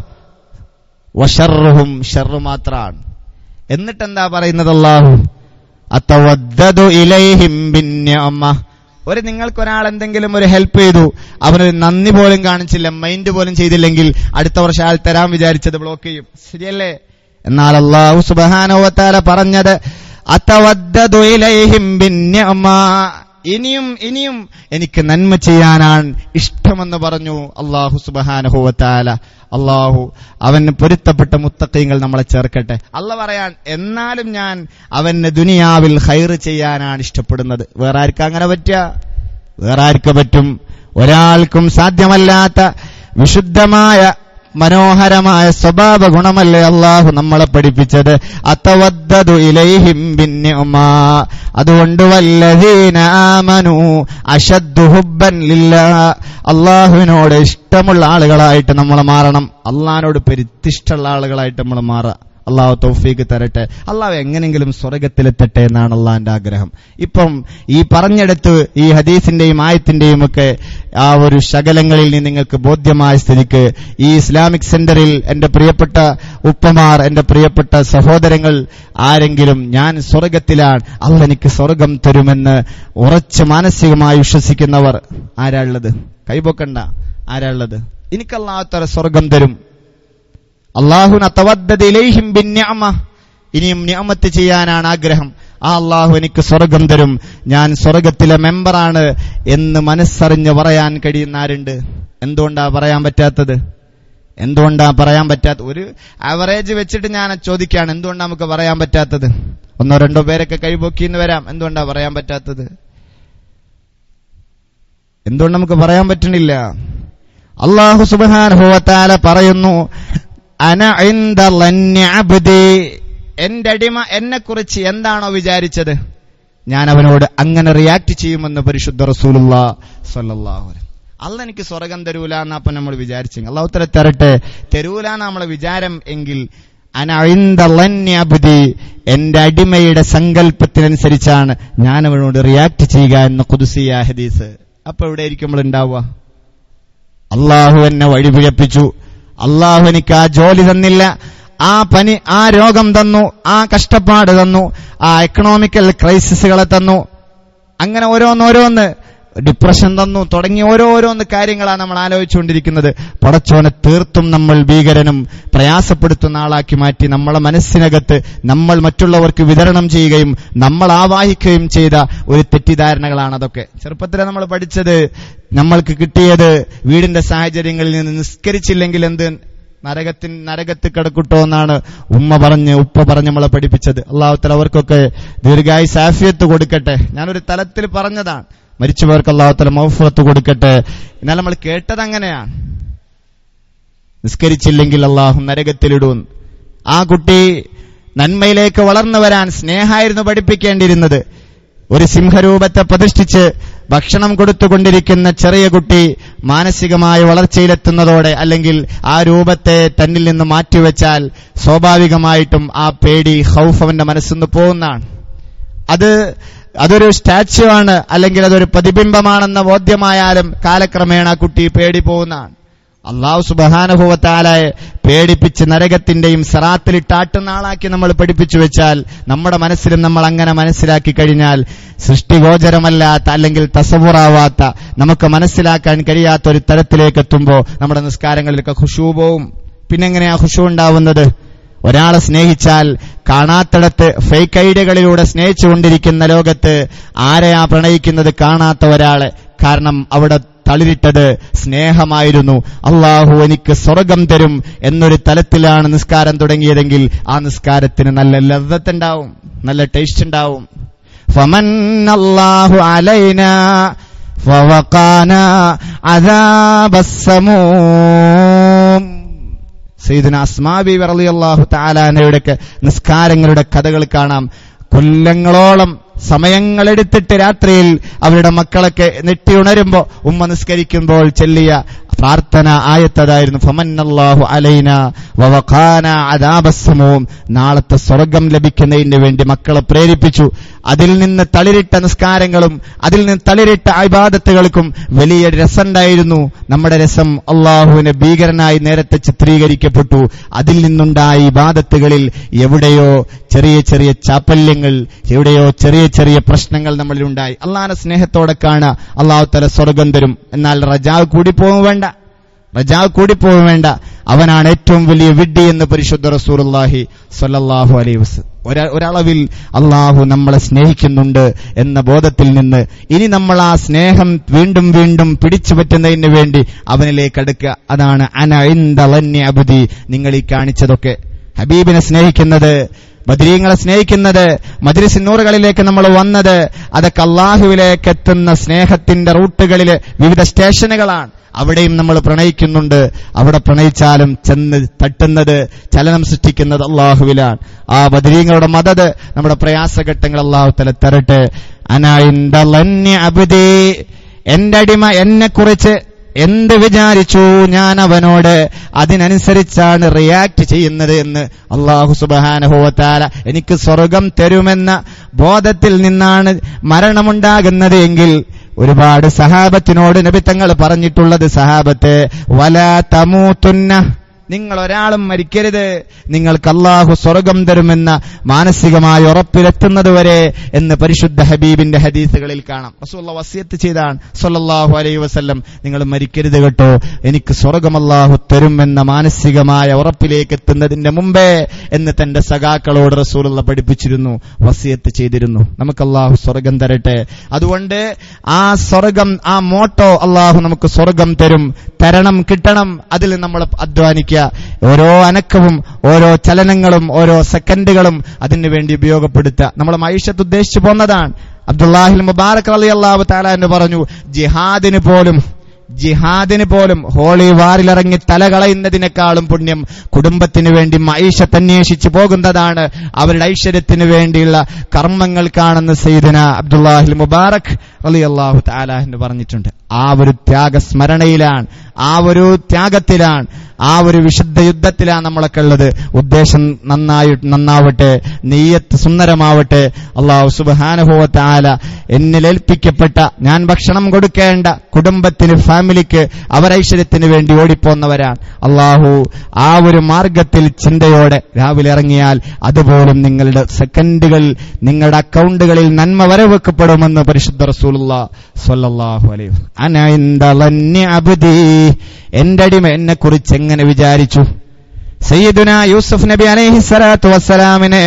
[SPEAKER 2] വഷറുഹും ഷെറു മാത്രാണ് എന്നിട്ടെന്താ പറയുന്നത് അള്ളാഹു അത്തവദ്ദു ഇലൈഹിം ബിന്യഅമ്മ ഒരു നിങ്ങൾക്ക് ഒരാൾ എന്തെങ്കിലും ഒരു ഹെൽപ്പ് ചെയ്തു അവനൊരു നന്ദി പോലും കാണിച്ചില്ല മൈൻഡ് പോലും ചെയ്തില്ലെങ്കിൽ അടുത്ത വർഷം അയാൾ തരാൻ വിചാരിച്ചത് ബ്ലോക്ക് ചെയ്യും ശരിയല്ലേ എന്നാൽ അള്ളാഹു സുബാനോവത്താല പറഞ്ഞത് അത്തവദ്ദു ഇലൈഹിം ബിന്യഅമ്മ ഇനിയും ഇനിയും എനിക്ക് നന്മ ചെയ്യാനാണ് ഇഷ്ടമെന്ന് പറഞ്ഞു അള്ളാഹു സുബഹാനഹുവത്താല അള്ളാഹു അവന് പൊരുത്തപ്പെട്ട മുത്തക്കീങ്ങൾ നമ്മളെ ചേർക്കട്ടെ അല്ല പറയാൻ എന്നാലും ഞാൻ അവന് ദുനിയാവിൽ ഹൈറ് ചെയ്യാനാണ് ഇഷ്ടപ്പെടുന്നത് വേറെ ആർക്കും അങ്ങനെ പറ്റുക വേറെ ആർക്ക് പറ്റും ഒരാൾക്കും സാധ്യമല്ലാത്ത വിശുദ്ധമായ മനോഹരമായ സ്വഭാവ ഗുണമല്ലേ അള്ളാഹു നമ്മളെ പഠിപ്പിച്ചത് അത്തവദ്ദതു ഇലൈഹിം ബിന്നിഉമാ അതുകൊണ്ട് വല്ലദീന ആമനു അശദ്ദു ഹുബ്ബൻ ലില്ലാ അള്ളാഹുവിനോട് ഇഷ്ടമുള്ള ആളുകളായിട്ട് നമ്മൾ മാറണം അള്ളാഹിനോട് പെരുത്തിഷ്ടമുള്ള ആളുകളായിട്ട് നമ്മൾ മാറുക അള്ളാഹു തൗഫീക്ക് തരട്ടെ അള്ളാഹു എങ്ങനെങ്കിലും സ്വർഗത്തിലെത്തട്ടെ എന്നാണ് അള്ളാഹിന്റെ ആഗ്രഹം ഇപ്പം ഈ പറഞ്ഞെടുത്ത് ഈ ഹദീസിന്റെയും ആയത്തിന്റെയും ഒക്കെ ആ ഒരു ശകലങ്ങളിൽ നിന്ന് നിങ്ങൾക്ക് ബോധ്യമായ സ്ഥിതിക്ക് ഈ ഇസ്ലാമിക് സെന്ററിൽ എന്റെ പ്രിയപ്പെട്ട ഉപ്പമാർ എന്റെ പ്രിയപ്പെട്ട സഹോദരങ്ങൾ ആരെങ്കിലും ഞാൻ സ്വർഗത്തിലാണ് അള്ള എനിക്ക് സ്വർഗം തരുമെന്ന് ഉറച്ച് മാനസികമായി വിശ്വസിക്കുന്നവർ ആരാ ഉള്ളത് കൈപൊക്കണ്ട ആരാ ഉള്ളത് എനിക്ക് അള്ളാഹത്തര സ്വർഗം തരും അള്ളാഹുനത്തവദ്ദയിലേഹിം ബിന്യാമ ഇനിയും നിയമത്ത് ചെയ്യാനാണ് ആഗ്രഹം ആ അള്ളാഹു എനിക്ക് സ്വർഗം തരും ഞാൻ സ്വർഗത്തിലെ മെമ്പറാണ് എന്ന് മനസ്സറിഞ്ഞ് പറയാൻ കഴിയുന്ന ആരുണ്ട് എന്തുകൊണ്ടാ പറയാൻ പറ്റാത്തത് എന്തുകൊണ്ടാ പറയാൻ പറ്റാത്ത ഒരു ആവറേജ് വെച്ചിട്ട് ഞാൻ ചോദിക്കുകയാണ് എന്തുകൊണ്ടാ നമുക്ക് പറയാൻ പറ്റാത്തത് ഒന്നോ രണ്ടോ പേരൊക്കെ കൈപൊക്കിന്ന് വരാം എന്തുകൊണ്ടാ പറയാൻ പറ്റാത്തത് എന്തുകൊണ്ട് നമുക്ക് പറയാൻ പറ്റണില്ല അള്ളാഹു സുബാനുഭവത്താല പറയുന്നു അന ഇന്ദ ലന്യ അബ്ദി എന്റെ അടിമ എന്നെ കുറിച്ച് എന്താണോ വിചാരിച്ചത് ഞാൻ അവനോട് അങ്ങനെ റിയാക്ട് ചെയ്യുമെന്ന് പരിശുദ്ധ റസൂലുള്ള സല്ലല്ലാഹു അല്ല എനിക്ക് സ്വർഗം തരൂല എന്നപ്പം നമ്മൾ വിചാരിച്ചു അള്ളാഹു തര തരട്ടെ തരൂല നമ്മളെ വിചാരം എങ്കിൽ അനഅബുദി എന്റെ അടിമയുടെ സങ്കല്പത്തിനനുസരിച്ചാണ് ഞാൻ അവനോട് റിയാക്ട് ചെയ്യുക എന്ന കുതുസിയ ഹദീസ് അപ്പൊ എവിടെ ആയിരിക്കും നമ്മൾ ഉണ്ടാവുക അള്ളാഹു എന്നെ വഴിപിഴപ്പിച്ചു അള്ളാഹു എനിക്ക് ആ ജോലി തന്നില്ല ആ പനി ആ രോഗം തന്നു ആ കഷ്ടപ്പാട് തന്നു ആ എക്കണോമിക്കൽ ക്രൈസിസുകളെ തന്നു അങ്ങനെ ഓരോന്നോരോന്ന് ഡിപ്രഷൻ തന്നു തുടങ്ങി ഓരോരോന്ന് കാര്യങ്ങളാണ് നമ്മൾ ആലോചിച്ചുകൊണ്ടിരിക്കുന്നത് പടച്ചോനെ തീർത്തും നമ്മൾ ഭീകരനും പ്രയാസപ്പെടുത്തുന്ന ആളാക്കി മാറ്റി നമ്മളെ മനസ്സിനകത്ത് നമ്മൾ മറ്റുള്ളവർക്ക് വിതരണം ചെയ്യുകയും നമ്മൾ ആവാഹിക്കുകയും ചെയ്ത ഒരു തെറ്റിദ്ധാരണകളാണ് അതൊക്കെ ചെറുപ്പത്തിലെ നമ്മൾ പഠിച്ചത് നമ്മൾക്ക് കിട്ടിയത് വീടിന്റെ സാഹചര്യങ്ങളിൽ നിന്ന് നിസ്കരിച്ചില്ലെങ്കിൽ എന്ത് നരകത്തിൻ നരകത്ത് കിടക്കുട്ടോ എന്നാണ് ഉമ്മ പറഞ്ഞ് ഉപ്പ പറഞ്ഞ് നമ്മളെ പഠിപ്പിച്ചത് അള്ളാഹുത്തല അവർക്കൊക്കെ ദീർഘായി സാഫിയത്ത് കൊടുക്കട്ടെ ഞാനൊരു തലത്തിൽ പറഞ്ഞതാണ് മരിച്ചവർക്ക് അള്ളാഹുത്തല മൗഫറത്ത് കൊടുക്കട്ടെ എന്നാൽ നമ്മൾ കേട്ടത് അങ്ങനെയാണ് നിസ്കരിച്ചില്ലെങ്കിൽ അള്ളാഹു നരകത്തിലിടും ആ കുട്ടി നന്മയിലേക്ക് വളർന്നു വരാൻ സ്നേഹമായിരുന്നു പഠിപ്പിക്കേണ്ടിയിരുന്നത് ഒരു സിംഹരൂപത്തെ പ്രതിഷ്ഠിച്ച് ഭക്ഷണം കൊടുത്തുകൊണ്ടിരിക്കുന്ന ചെറിയ കുട്ടി മാനസികമായ വളർച്ചയിലെത്തുന്നതോടെ അല്ലെങ്കിൽ ആ രൂപത്തെ തന്നിൽ നിന്ന് മാറ്റിവെച്ചാൽ സ്വാഭാവികമായിട്ടും ആ പേടി ഹൗഫ് അവന്റെ മനസ്സിന്ന് പോകുന്നതാണ് അത് അതൊരു സ്റ്റാച്യു ആണ് അല്ലെങ്കിൽ അതൊരു പ്രതിബിംബമാണെന്ന ബോധ്യമായാലും കാലക്രമേണ ആ കുട്ടി പേടി പോകുന്നതാണ് അള്ളാഹു സുബഹാനുഭവത്താലായ പേടിപ്പിച്ച് നരകത്തിന്റെയും സറാത്തിലിട്ടാട്ടുന്ന ആളാക്കി നമ്മൾ പഠിപ്പിച്ചു വെച്ചാൽ നമ്മുടെ മനസ്സിലും നമ്മൾ അങ്ങനെ മനസ്സിലാക്കി കഴിഞ്ഞാൽ സൃഷ്ടിഗോചരമല്ലാത്ത അല്ലെങ്കിൽ തസവുറാവാത്ത നമുക്ക് മനസ്സിലാക്കാൻ കഴിയാത്ത ഒരു തരത്തിലേക്ക് എത്തുമ്പോൾ നമ്മുടെ നിസ്കാരങ്ങളിലൊക്കെ ഖുഷൂ പോവും പിന്നെങ്ങനെയാ ഖുഷൂ ഉണ്ടാവുന്നത് ഒരാളെ സ്നേഹിച്ചാൽ കാണാത്തിടത്ത് ഫേക്ക് ഐഡിയകളിലൂടെ സ്നേഹിച്ചുകൊണ്ടിരിക്കുന്ന ലോകത്ത് ആരെയാ പ്രണയിക്കുന്നത് കാണാത്ത ഒരാളെ കാരണം അവിടെ തളിരിട്ടത് സ്നേഹമായിരുന്നു അള്ളാഹു എനിക്ക് സ്വർഗം തരും എന്നൊരു തലത്തിലാണ് നിസ്കാരം തുടങ്ങിയതെങ്കിൽ ആ നിസ്കാരത്തിന് നല്ല ലഭ്യത്തുണ്ടാവും നല്ല ടേസ്റ്റ് ഉണ്ടാവും ഫമൻ അള്ളാഹു അലൈന فوقانا عذاب السموم സയ്യിദുന അസ്മാബി റളിയല്ലാഹു തആലാനയുടെ നിസ്കാരങ്ങളുടെ കഥകൾ കാണാം കൊല്ലങ്ങളോളം സമയങ്ങളെടുത്തിട്ട് രാത്രിയിൽ അവരുടെ മക്കളൊക്കെ നെട്ടിയുണരുമ്പോ ഉമ്മ നിസ്കരിക്കുമ്പോൾ ചെല്ലിയ പ്രാർത്ഥന ആയത്തതായിരുന്നു ഫമന്നല്ലാഹു അലൈന വവഖാന അദാബസ്സമൂം നാളത്തെ സ്വർഗം ലഭിക്കുന്നതിന് വേണ്ടി മക്കളെ പ്രേരിപ്പിച്ചു അതിൽ നിന്ന് തളിരിട്ട നിസ്കാരങ്ങളും അതിൽ നിന്ന് തളിരിട്ട അഭിബാദത്തുകൾക്കും വലിയ രസമുണ്ടായിരുന്നു നമ്മുടെ രസം അള്ളാഹുവിനെ ഭീകരനായി നേരത്തെ ചിത്രീകരിക്കപ്പെട്ടു അതിൽ നിന്നുണ്ടായ ഇബാദത്തുകളിൽ എവിടെയോ ചെറിയ ചെറിയ ചാപ്പല്യങ്ങൾ എവിടെയോ ചെറിയ ചെറിയ പ്രശ്നങ്ങൾ നമ്മളിലുണ്ടായി അള്ളാഹിനെ സ്നേഹത്തോടെ കാണുക അള്ളാഹു തല സ്വർഗം തരും എന്നാൽ റജാവ് കൂടി പോകും വേണ്ട റജാവ് കൂടി പോകും വേണ്ട അവനാണ് ഏറ്റവും വലിയ വിഡ്ഢി എന്ന് പരിശുദ്ധ റസൂലുള്ളാഹി സ്വല്ലല്ലാഹു അലൈഹി വസല്ലം ഒര- ഒരളവിൽ അള്ളാഹു നമ്മളെ സ്നേഹിക്കുന്നുണ്ട് എന്ന ബോധത്തിൽ നിന്ന് ഇനി നമ്മൾ ആ സ്നേഹം വീണ്ടും വീണ്ടും പിടിച്ചു പറ്റുന്നതിന് വേണ്ടി അവനിലേക്ക് അടുക്കുക അതാണ് അന ഇന്ദ അബുദി നിങ്ങൾ ഈ കാണിച്ചതൊക്കെ ഹബീബിനെ സ്നേഹിക്കുന്നത് ബദ്രീങ്ങളെ സ്നേഹിക്കുന്നത് മദ്രസിന്നൂറുകളിലേക്ക് നമ്മൾ വന്നത് അതൊക്കെ അള്ളാഹുവിലേക്ക് എത്തുന്ന സ്നേഹത്തിന്റെ റൂട്ടുകളിലെ വിവിധ സ്റ്റേഷനുകളാണ് അവിടെയും നമ്മൾ പ്രണയിക്കുന്നുണ്ട് അവിടെ പ്രണയിച്ചാലും ചെന്ന് തട്ടുന്നത് ചലനം സൃഷ്ടിക്കുന്നത് അള്ളാഹുവിലാണ് ആ ബദരീങ്ങളുടെ മദത് നമ്മുടെ പ്രയാസഘട്ടങ്ങൾ അള്ളാഹു തല തരട്ടെ അനായിന്ദി അബുദേ എന്റെ അടിമ എന്നെ കുറിച്ച് എന്ത് വിചാരിച്ചു ഞാൻ അവനോട് അതിനനുസരിച്ചാണ് റിയാക്ട് ചെയ്യുന്നത് എന്ന് അള്ളാഹു സുബാനഹുവത്താല എനിക്ക് സ്വർഗം തരുമെന്ന ബോധത്തിൽ നിന്നാണ് മരണമുണ്ടാകുന്നത് എങ്കിൽ ഒരുപാട് സഹാബത്തിനോട് നബിത്തങ്ങൾ പറഞ്ഞിട്ടുള്ളത് സഹാബത്തെ വല തമൂത്തുന്ന നിങ്ങൾ ഒരാളും മരിക്കരുത് നിങ്ങൾക്ക് അള്ളാഹു സ്വർഗം തരുമെന്ന മാനസികമായ ഉറപ്പിലെത്തുന്നതുവരെ എന്ന് പരിശുദ്ധ ഹബീബിന്റെ ഹദീസുകളിൽ കാണാം റസൂള്ള വസിയത്ത് ചെയ്താണ് സല്ലല്ലാഹു അലൈഹി വസല്ലം നിങ്ങൾ മരിക്കരുത് കേട്ടോ എനിക്ക് സ്വർഗം അള്ളാഹു തരുമെന്ന മാനസികമായ ഉറപ്പിലേക്ക് എത്തുന്നതിന്റെ മുമ്പേ എന്ന് തന്റെ സഖാക്കളോട് റസൂലുള്ള പഠിപ്പിച്ചിരുന്നു വസിയത്ത് ചെയ്തിരുന്നു നമുക്ക് അള്ളാഹു സ്വർഗം തരട്ടെ അതുകൊണ്ട് ആ സ്വർഗം ആ മോട്ടോ അള്ളാഹു നമുക്ക് സ്വർഗം തരും തരണം കിട്ടണം അതിൽ നമ്മൾ അധ്വാനിക്കുക ഓരോ അനക്കവും ഓരോ ചലനങ്ങളും ഓരോ സെക്കൻഡുകളും അതിനു വേണ്ടി ഉപയോഗപ്പെടുത്തുക നമ്മൾ മൈഷത്ത് ഉദ്ദേശിച്ചു പോന്നതാണ് അബ്ദുല്ലാഹിൽ മുബാറക് അലി അള്ളാഹു താല എന്ന് പറഞ്ഞു ജിഹാദിന് പോലും ജിഹാദിന് പോലും ഹോളി വാറിലിറങ്ങി തല കളയുന്നതിനേക്കാളും പുണ്യം കുടുംബത്തിന് വേണ്ടി മൈഷത്ത് അന്വേഷിച്ചു പോകുന്നതാണ് അവരുടെ ഐശ്വര്യത്തിന് വേണ്ടിയുള്ള കർമ്മങ്ങൾ കാണുന്ന സയ്യിദന അബ്ദുല്ലാഹിൽ മുബാറക് അലി അള്ളാഹു താലാഹിന് പറഞ്ഞിട്ടുണ്ട് ആ ഒരു ത്യാഗസ്മരണയിലാണ് ആ ഒരു ത്യാഗത്തിലാണ് ആ ഒരു വിശുദ്ധ യുദ്ധത്തിലാണ് നമ്മളൊക്കെ ഉള്ളത് ഉദ്ദേശം നന്നായി നന്നാവട്ടെ നെയ്യത്ത് സുന്ദരമാവട്ടെ അള്ളാഹു സുബാനുഭവത്താല എന്നിലേൽപ്പിക്കപ്പെട്ട ഞാൻ ഭക്ഷണം കൊടുക്കേണ്ട കുടുംബത്തിന് ഫാമിലിക്ക് അവരൈശ്വര്യത്തിന് വേണ്ടി ഓടിപ്പോന്നവരാണ് അള്ളാഹു ആ ഒരു മാർഗത്തിൽ ചിന്തയോടെ രാവിലെ ഇറങ്ങിയാൽ അതുപോലും നിങ്ങളുടെ സെക്കൻഡുകൾ നിങ്ങളുടെ അക്കൗണ്ടുകളിൽ നന്മ വരവെക്കപ്പെടുമെന്ന് പരിശുദ്ധ റസൂലുള്ള സ്വല്ലല്ലാഹു അലൈഹി വസല്ലം. അന ഇന്ദ ലന്നി അബ്ദി എന്റെ അടിമ എന്നെ കുറിച്ച് എങ്ങനെ വിചാരിച്ചു സയ്യിദുന യൂസുഫ് നബി അലൈഹി സ്വലാത്തു വസ്സലാമിനെ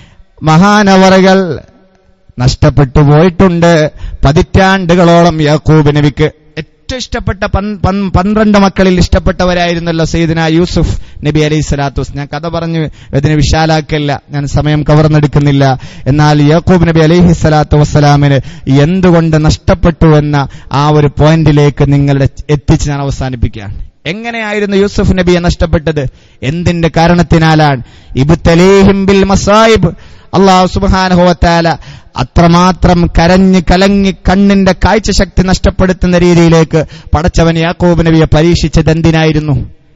[SPEAKER 2] മഹാനവറുകൾ നഷ്ടപ്പെട്ടു പോയിട്ടുണ്ട് പതിറ്റാണ്ടുകളോളം യാക്കൂബ് നബിക്ക് ഏറ്റവും ഇഷ്ടപ്പെട്ട പൻ- പൻ- പന്ത്രണ്ട് മക്കളിൽ ഇഷ്ടപ്പെട്ടവരായിരുന്നല്ലോ സയ്യിദുന യൂസുഫ് നബി അലൈഹി സ്വലാത്തു വസ്സലാം. ഞാൻ കഥ പറഞ്ഞു ഇതിനെ വിശാലാക്കല്ല ഞാൻ സമയം കവർന്നെടുക്കുന്നില്ല എന്നാൽ യാക്കൂബ് നബി അലൈഹി സ്വലാത്തു വസ്സലാമിന് എന്തുകൊണ്ട് നഷ്ടപ്പെട്ടു എന്ന ആ ഒരു പോയിന്റിലേക്ക് നിങ്ങളുടെ എത്തിച്ച് ഞാൻ അവസാനിപ്പിക്കുകയാണ് എങ്ങനെയായിരുന്നു യൂസുഫ് നബിയെ നഷ്ടപ്പെട്ടത് എന്തിന്റെ കാരണത്തിനാലാണ് ഇബ്തലീഹിം ബിൽ മസായിബ് അള്ളാഹു സുബ്ഹാനഹുവത്താല അത്രമാത്രം കരഞ്ഞ് കലങ്ങി കണ്ണിന്റെ കാഴ്ചശക്തി നഷ്ടപ്പെടുത്തുന്ന രീതിയിലേക്ക് പടച്ചവൻ യാക്കോബ് നബിയെ പരീക്ഷിച്ചത് എന്തിനായിരുന്നു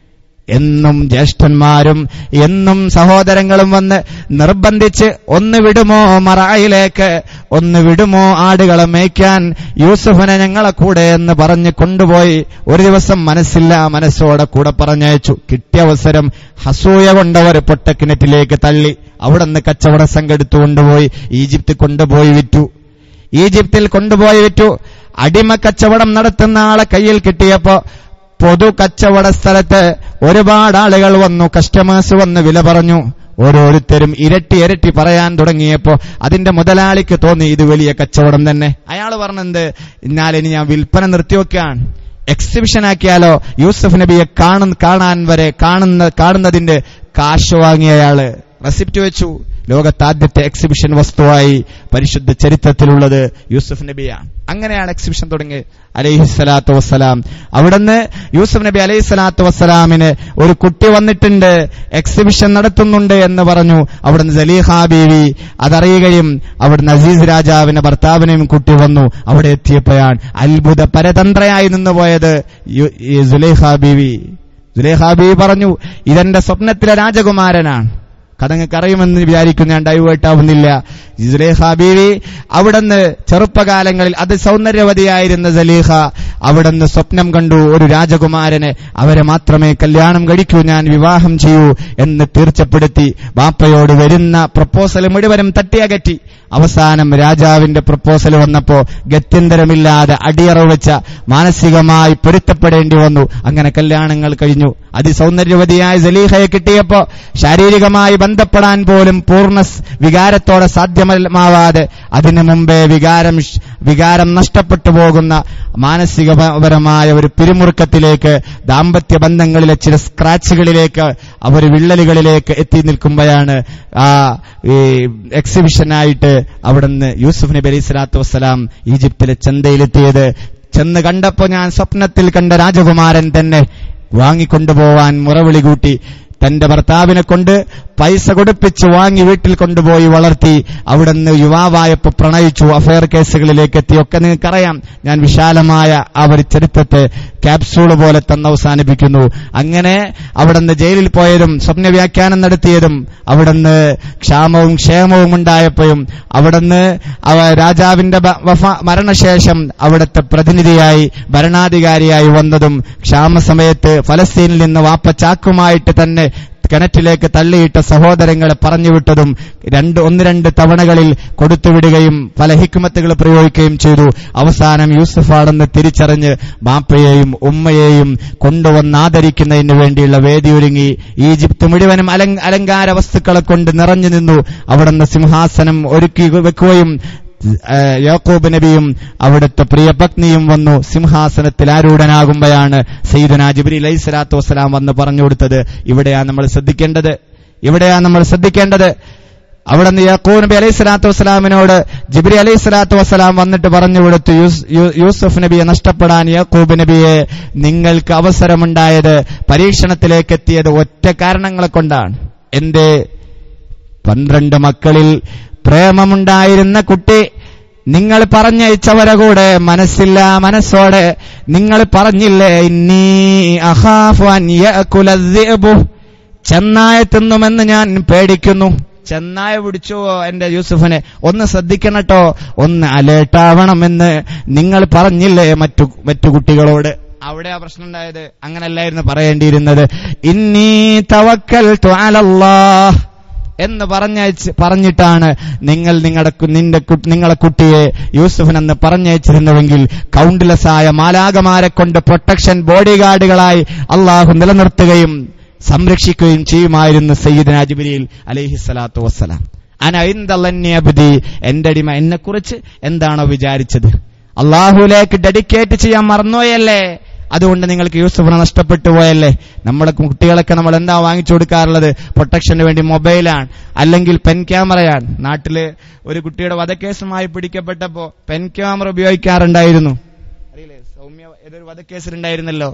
[SPEAKER 2] എന്നും ജ്യേഷ്ഠന്മാരും എന്നും സഹോദരങ്ങളും വന്ന് നിർബന്ധിച്ച് ഒന്ന് വിടുമോ മറായിലേക്ക് ഒന്ന് വിടുമോ ആടുകളെ മേയ്ക്കാൻ യൂസുഫിനെ ഞങ്ങളെ കൂടെ എന്ന് പറഞ്ഞ് കൊണ്ടുപോയി ഒരു ദിവസം മനസ്സില്ല മനസ്സോടെ കൂടെ പറഞ്ഞയച്ചു കിട്ടിയ അവസരം ഹസൂയ കൊണ്ടവർ പൊട്ടക്കിണറ്റിലേക്ക് തള്ളി അവിടെ നിന്ന് കച്ചവട സംഘടിത്തു കൊണ്ടുപോയി ഈജിപ്ത് കൊണ്ടുപോയി വിറ്റു ഈജിപ്തിൽ കൊണ്ടുപോയി വിറ്റു അടിമ കച്ചവടം നടത്തുന്ന ആളെ കയ്യിൽ കിട്ടിയപ്പോ പൊതു കച്ചവട സ്ഥലത്ത് ഒരുപാട് ആളുകൾ വന്നു കസ്റ്റമേഴ്സ് വന്ന് വില പറഞ്ഞു ഓരോരുത്തരും ഇരട്ടി ഇരട്ടി പറയാൻ തുടങ്ങിയപ്പോ അതിന്റെ മുതലാളിക്ക് തോന്നി ഇത് വലിയ കച്ചവടം തന്നെ അയാൾ പറഞ്ഞെന്ത് ഇന്നാലിനി ഞാൻ വിൽപ്പന നിർത്തിവെക്കുകയാണ് എക്സിബിഷൻ ആക്കിയാലോ യൂസഫ് നബിയെ കാണുന്ന കാണാൻ വരെ കാണുന്ന കാണുന്നതിന്റെ കാശ് വാങ്ങിയ അയാള് റെസിപ്റ്റ് വെച്ചു ലോകത്ത് ആദ്യത്തെ എക്സിബിഷൻ വസ്തുവായി പരിശുദ്ധ ചരിത്രത്തിലുള്ളത് യൂസുഫ് നബിയാണ് അങ്ങനെയാണ് എക്സിബിഷൻ തുടങ്ങിയത് അലൈഹി സ്വലാത്തു വസ്സലാം അവിടുന്ന് യൂസുഫ് നബി അലൈഹി സ്വലാത്തു വസ്സലാമിന് ഒരു കുട്ടി വന്നിട്ടുണ്ട് എക്സിബിഷൻ നടത്തുന്നുണ്ട് എന്ന് പറഞ്ഞു അവിടുന്ന് സലീഹ ബീവി അതറിയുകയും അവിടുന്ന് അസീസ് രാജാവിന്റെ ഭർത്താവിനെയും കുട്ടി വന്നു അവിടെ എത്തിയപ്പോഴാണ് അത്ഭുത പരതന്ത്രയായി നിന്നുപോയത് യു- ഈ സുലൈഹ ബീവി സുലൈഹ ബീവി പറഞ്ഞു ഇതെന്റെ സ്വപ്നത്തിലെ രാജകുമാരനാണ് കഥ നിങ്ങൾക്ക് അറിയുമെന്ന് വിചാരിക്കുന്നു ഞാൻ ഡൈവേർട്ട് ആവുന്നില്ല സുലേഖ ബീവി അവിടുന്ന് ചെറുപ്പകാലങ്ങളിൽ അതിസൗന്ദര്യവതിയായിരുന്ന സലീഹ അവിടുന്ന് സ്വപ്നം കണ്ടു ഒരു രാജകുമാരനെ അവരെ മാത്രമേ കല്യാണം കഴിക്കൂ ഞാൻ വിവാഹം ചെയ്യൂ എന്ന് തീർച്ചപ്പെടുത്തി ബാപ്പയോട് വരുന്ന പ്രപ്പോസൽ മുഴുവനും തട്ടിയകറ്റി അവസാനം രാജാവിന്റെ പ്രപ്പോസൽ വന്നപ്പോ ഗത്യന്തരമില്ലാതെ അടിയറവ് വെച്ച മാനസികമായി പൊരുത്തപ്പെടേണ്ടി വന്നു അങ്ങനെ കല്യാണങ്ങൾ കഴിഞ്ഞു അതിസൗന്ദര്യവതിയായ സലീഹയെ കിട്ടിയപ്പോ ശാരീരികമായി ബന്ധപ്പെടാൻ പോലും പൂർണ്ണ സ് വികാരത്തോടെ സാധ്യമാവാതെ അതിനു മുമ്പേ വികാരം ഷ്- വികാരം നഷ്ടപ്പെട്ടു പോകുന്ന മാനസികപരമായ ഒരു പിരിമുറുക്കത്തിലേക്ക് ദാമ്പത്യ ബന്ധങ്ങളിലെ ചില സ്ക്രാച്ചുകളിലേക്ക് അവർ വിള്ളലുകളിലേക്ക് എത്തി നിൽക്കുമ്പോഴാണ് ആ ഈ എക്സിബിഷനായിട്ട് അവിടുന്ന് യൂസുഫ് നബി അലൈഹി സ്വലാത്തു വസ്സലാം ഈജിപ്തിലെ ചന്തയിലെത്തിയത് ചെന്ന് കണ്ടപ്പോ ഞാൻ സ്വപ്നത്തിൽ കണ്ട രാജകുമാരൻ തന്നെ വാങ്ങിക്കൊണ്ടുപോവാൻ മുറവിളി കൂട്ടി തന്റെ ഭർത്താവിനെ കൊണ്ട് പൈസ കൊടുപ്പിച്ച് വാങ്ങി വീട്ടിൽ കൊണ്ടുപോയി വളർത്തി അവിടുന്ന് യുവാവായപ്പോ പ്രണയിച്ചു അഫയർ കേസുകളിലേക്ക് എത്തി ഒക്കെ നിങ്ങൾക്കറിയാം ഞാൻ വിശാലമായ ആ ഒരു ചരിത്രത്തെ ക്യാപ്സൂള് പോലെ തന്ന് അവസാനിപ്പിക്കുന്നു അങ്ങനെ അവിടുന്ന് ജയിലിൽ പോയതും സ്വപ്ന വ്യാഖ്യാനം നടത്തിയതും അവിടുന്ന് ക്ഷാമവും ക്ഷേമവും ഉണ്ടായപ്പോഴും അവിടുന്ന് അവ രാജാവിന്റെ ബ- വഫ- മരണശേഷം അവിടുത്തെ പ്രതിനിധിയായി ഭരണാധികാരിയായി വന്നതും ക്ഷാമസമയത്ത് ഫലസ്തീനിൽ നിന്ന് വാപ്പ ചാക്കുമായിട്ട് തന്നെ കിണറ്റിലേക്ക് തള്ളിയിട്ട സഹോദരങ്ങളെ പറഞ്ഞുവിട്ടതും രണ്ട് ഒന്ന് രണ്ട് തവണകളിൽ കൊടുത്തുവിടുകയും പല ഹിക്മത്തുകൾ പ്രയോഗിക്കുകയും ചെയ്തു അവസാനം യൂസഫാണെന്ന് തിരിച്ചറിഞ്ഞ് ബാപ്പയെയും ഉമ്മയെയും കൊണ്ടുവന്നാദരിക്കുന്നതിന് വേണ്ടിയുള്ള വേദി ഒരുങ്ങി ഈജിപ്ത് മുഴുവനും അലങ്ക അലങ്കാര വസ്തുക്കളെ കൊണ്ട് നിറഞ്ഞു നിന്നു അവിടുന്ന് സിംഹാസനം ഒരുക്കി വെക്കുകയും ഏഹ് യാക്കൂബ് നബിയും അവിടുത്തെ പ്രിയ പത്നിയും വന്നു സിംഹാസനത്തിൽ ആരൂഢനാകുമ്പോഴാണ് സയ്യിദുന ജിബ്രി അലൈഹി സ്വലാത്തു വസ്സലാം വന്ന് പറഞ്ഞു കൊടുത്തത് ഇവിടെയാണ് നമ്മൾ ശ്രദ്ധിക്കേണ്ടത് ഇവിടെയാണ് നമ്മൾ ശ്രദ്ധിക്കേണ്ടത് അവിടെ നിന്ന് യാക്കൂബ് നബി അലൈഹി സ്വലാത്തു വസ്സലാമിനോട് ജിബ്രി അലൈഹി സ്വലാത്തു വസ്സലാം വന്നിട്ട് പറഞ്ഞു കൊടുത്തു യൂസ്- യൂ- യൂസുഫ് നബിയെ നഷ്ടപ്പെടാൻ യാക്കൂബ് നബിയെ നിങ്ങൾക്ക് അവസരമുണ്ടായത് പരീക്ഷണത്തിലേക്ക് എത്തിയത് ഒറ്റ കാരണങ്ങളെ കൊണ്ടാണ് എന്തേ പന്ത്രണ്ട് മക്കളിൽ പ്രേമമുണ്ടായിരുന്ന കുട്ടി നിങ്ങൾ പറഞ്ഞയച്ചവരെ കൂടെ മനസ്സില്ല മനസ്സോടെ നിങ്ങൾ പറഞ്ഞില്ലേ ഇന്നീ അഖാഫു അൻ യഅകുല الذئب. ചെന്നായ തിന്നുമെന്ന് ഞാൻ പേടിക്കുന്നു ചെന്നായ പിടിച്ചോ എന്റെ യൂസുഫിനെ ഒന്ന് ശ്രദ്ധിക്കണട്ടോ ഒന്ന് അലേർട്ടാവണമെന്ന് നിങ്ങൾ പറഞ്ഞില്ലേ മറ്റു മറ്റു കുട്ടികളോട് അവിടെ ആ പ്രശ്നം ഉണ്ടായത് അങ്ങനല്ലായിരുന്നു പറയേണ്ടിയിരുന്നത് ഇന്നീ തവക്കൽ അലല്ലാഹ് എന്ന് പറഞ്ഞയച്ച് പറഞ്ഞിട്ടാണ് നിങ്ങൾ നിങ്ങളുടെ കു- നിന്റെ കു- നിങ്ങളെ കുട്ടിയെ യൂസുഫിനെന്ന് പറഞ്ഞയച്ചിരുന്നുവെങ്കിൽ കൗണ്ട്ലെസ് ആയ മാലാകമാരെ കൊണ്ട് പ്രൊട്ടക്ഷൻ ബോഡി ഗാർഡുകളായി അള്ളാഹു നിലനിർത്തുകയും സംരക്ഷിക്കുകയും ചെയ്യുമായിരുന്നു സയ്യിദ് ജിബ്രീൽ അലൈഹി സ്വലാത്തു വസ്സലാം അനൈന്ദി എന്റെ അടിമ എന്നെ കുറിച്ച് എന്താണോ വിചാരിച്ചത് അള്ളാഹുലേക്ക് ഡെഡിക്കേറ്റ് ചെയ്യാൻ മറന്നുപോയല്ലേ അതുകൊണ്ട് നിങ്ങൾക്ക് യൂസുഫിനെ നഷ്ടപ്പെട്ടു പോയല്ലേ നമ്മുടെ കുട്ടികളൊക്കെ നമ്മൾ എന്താ വാങ്ങിച്ചു കൊടുക്കാറുള്ളത് പ്രൊട്ടക്ഷന് വേണ്ടി മൊബൈലാണ് അല്ലെങ്കിൽ പെൻ ക്യാമറയാണ് നാട്ടില് ഒരു കുട്ടിയുടെ വധക്കേസുമായി പിടിക്കപ്പെട്ടപ്പോ പെൻ ക്യാമറ ഉപയോഗിക്കാറുണ്ടായിരുന്നു അറിയില്ലേ സൗമ്യ ഏതൊരു വധക്കേസിലുണ്ടായിരുന്നല്ലോ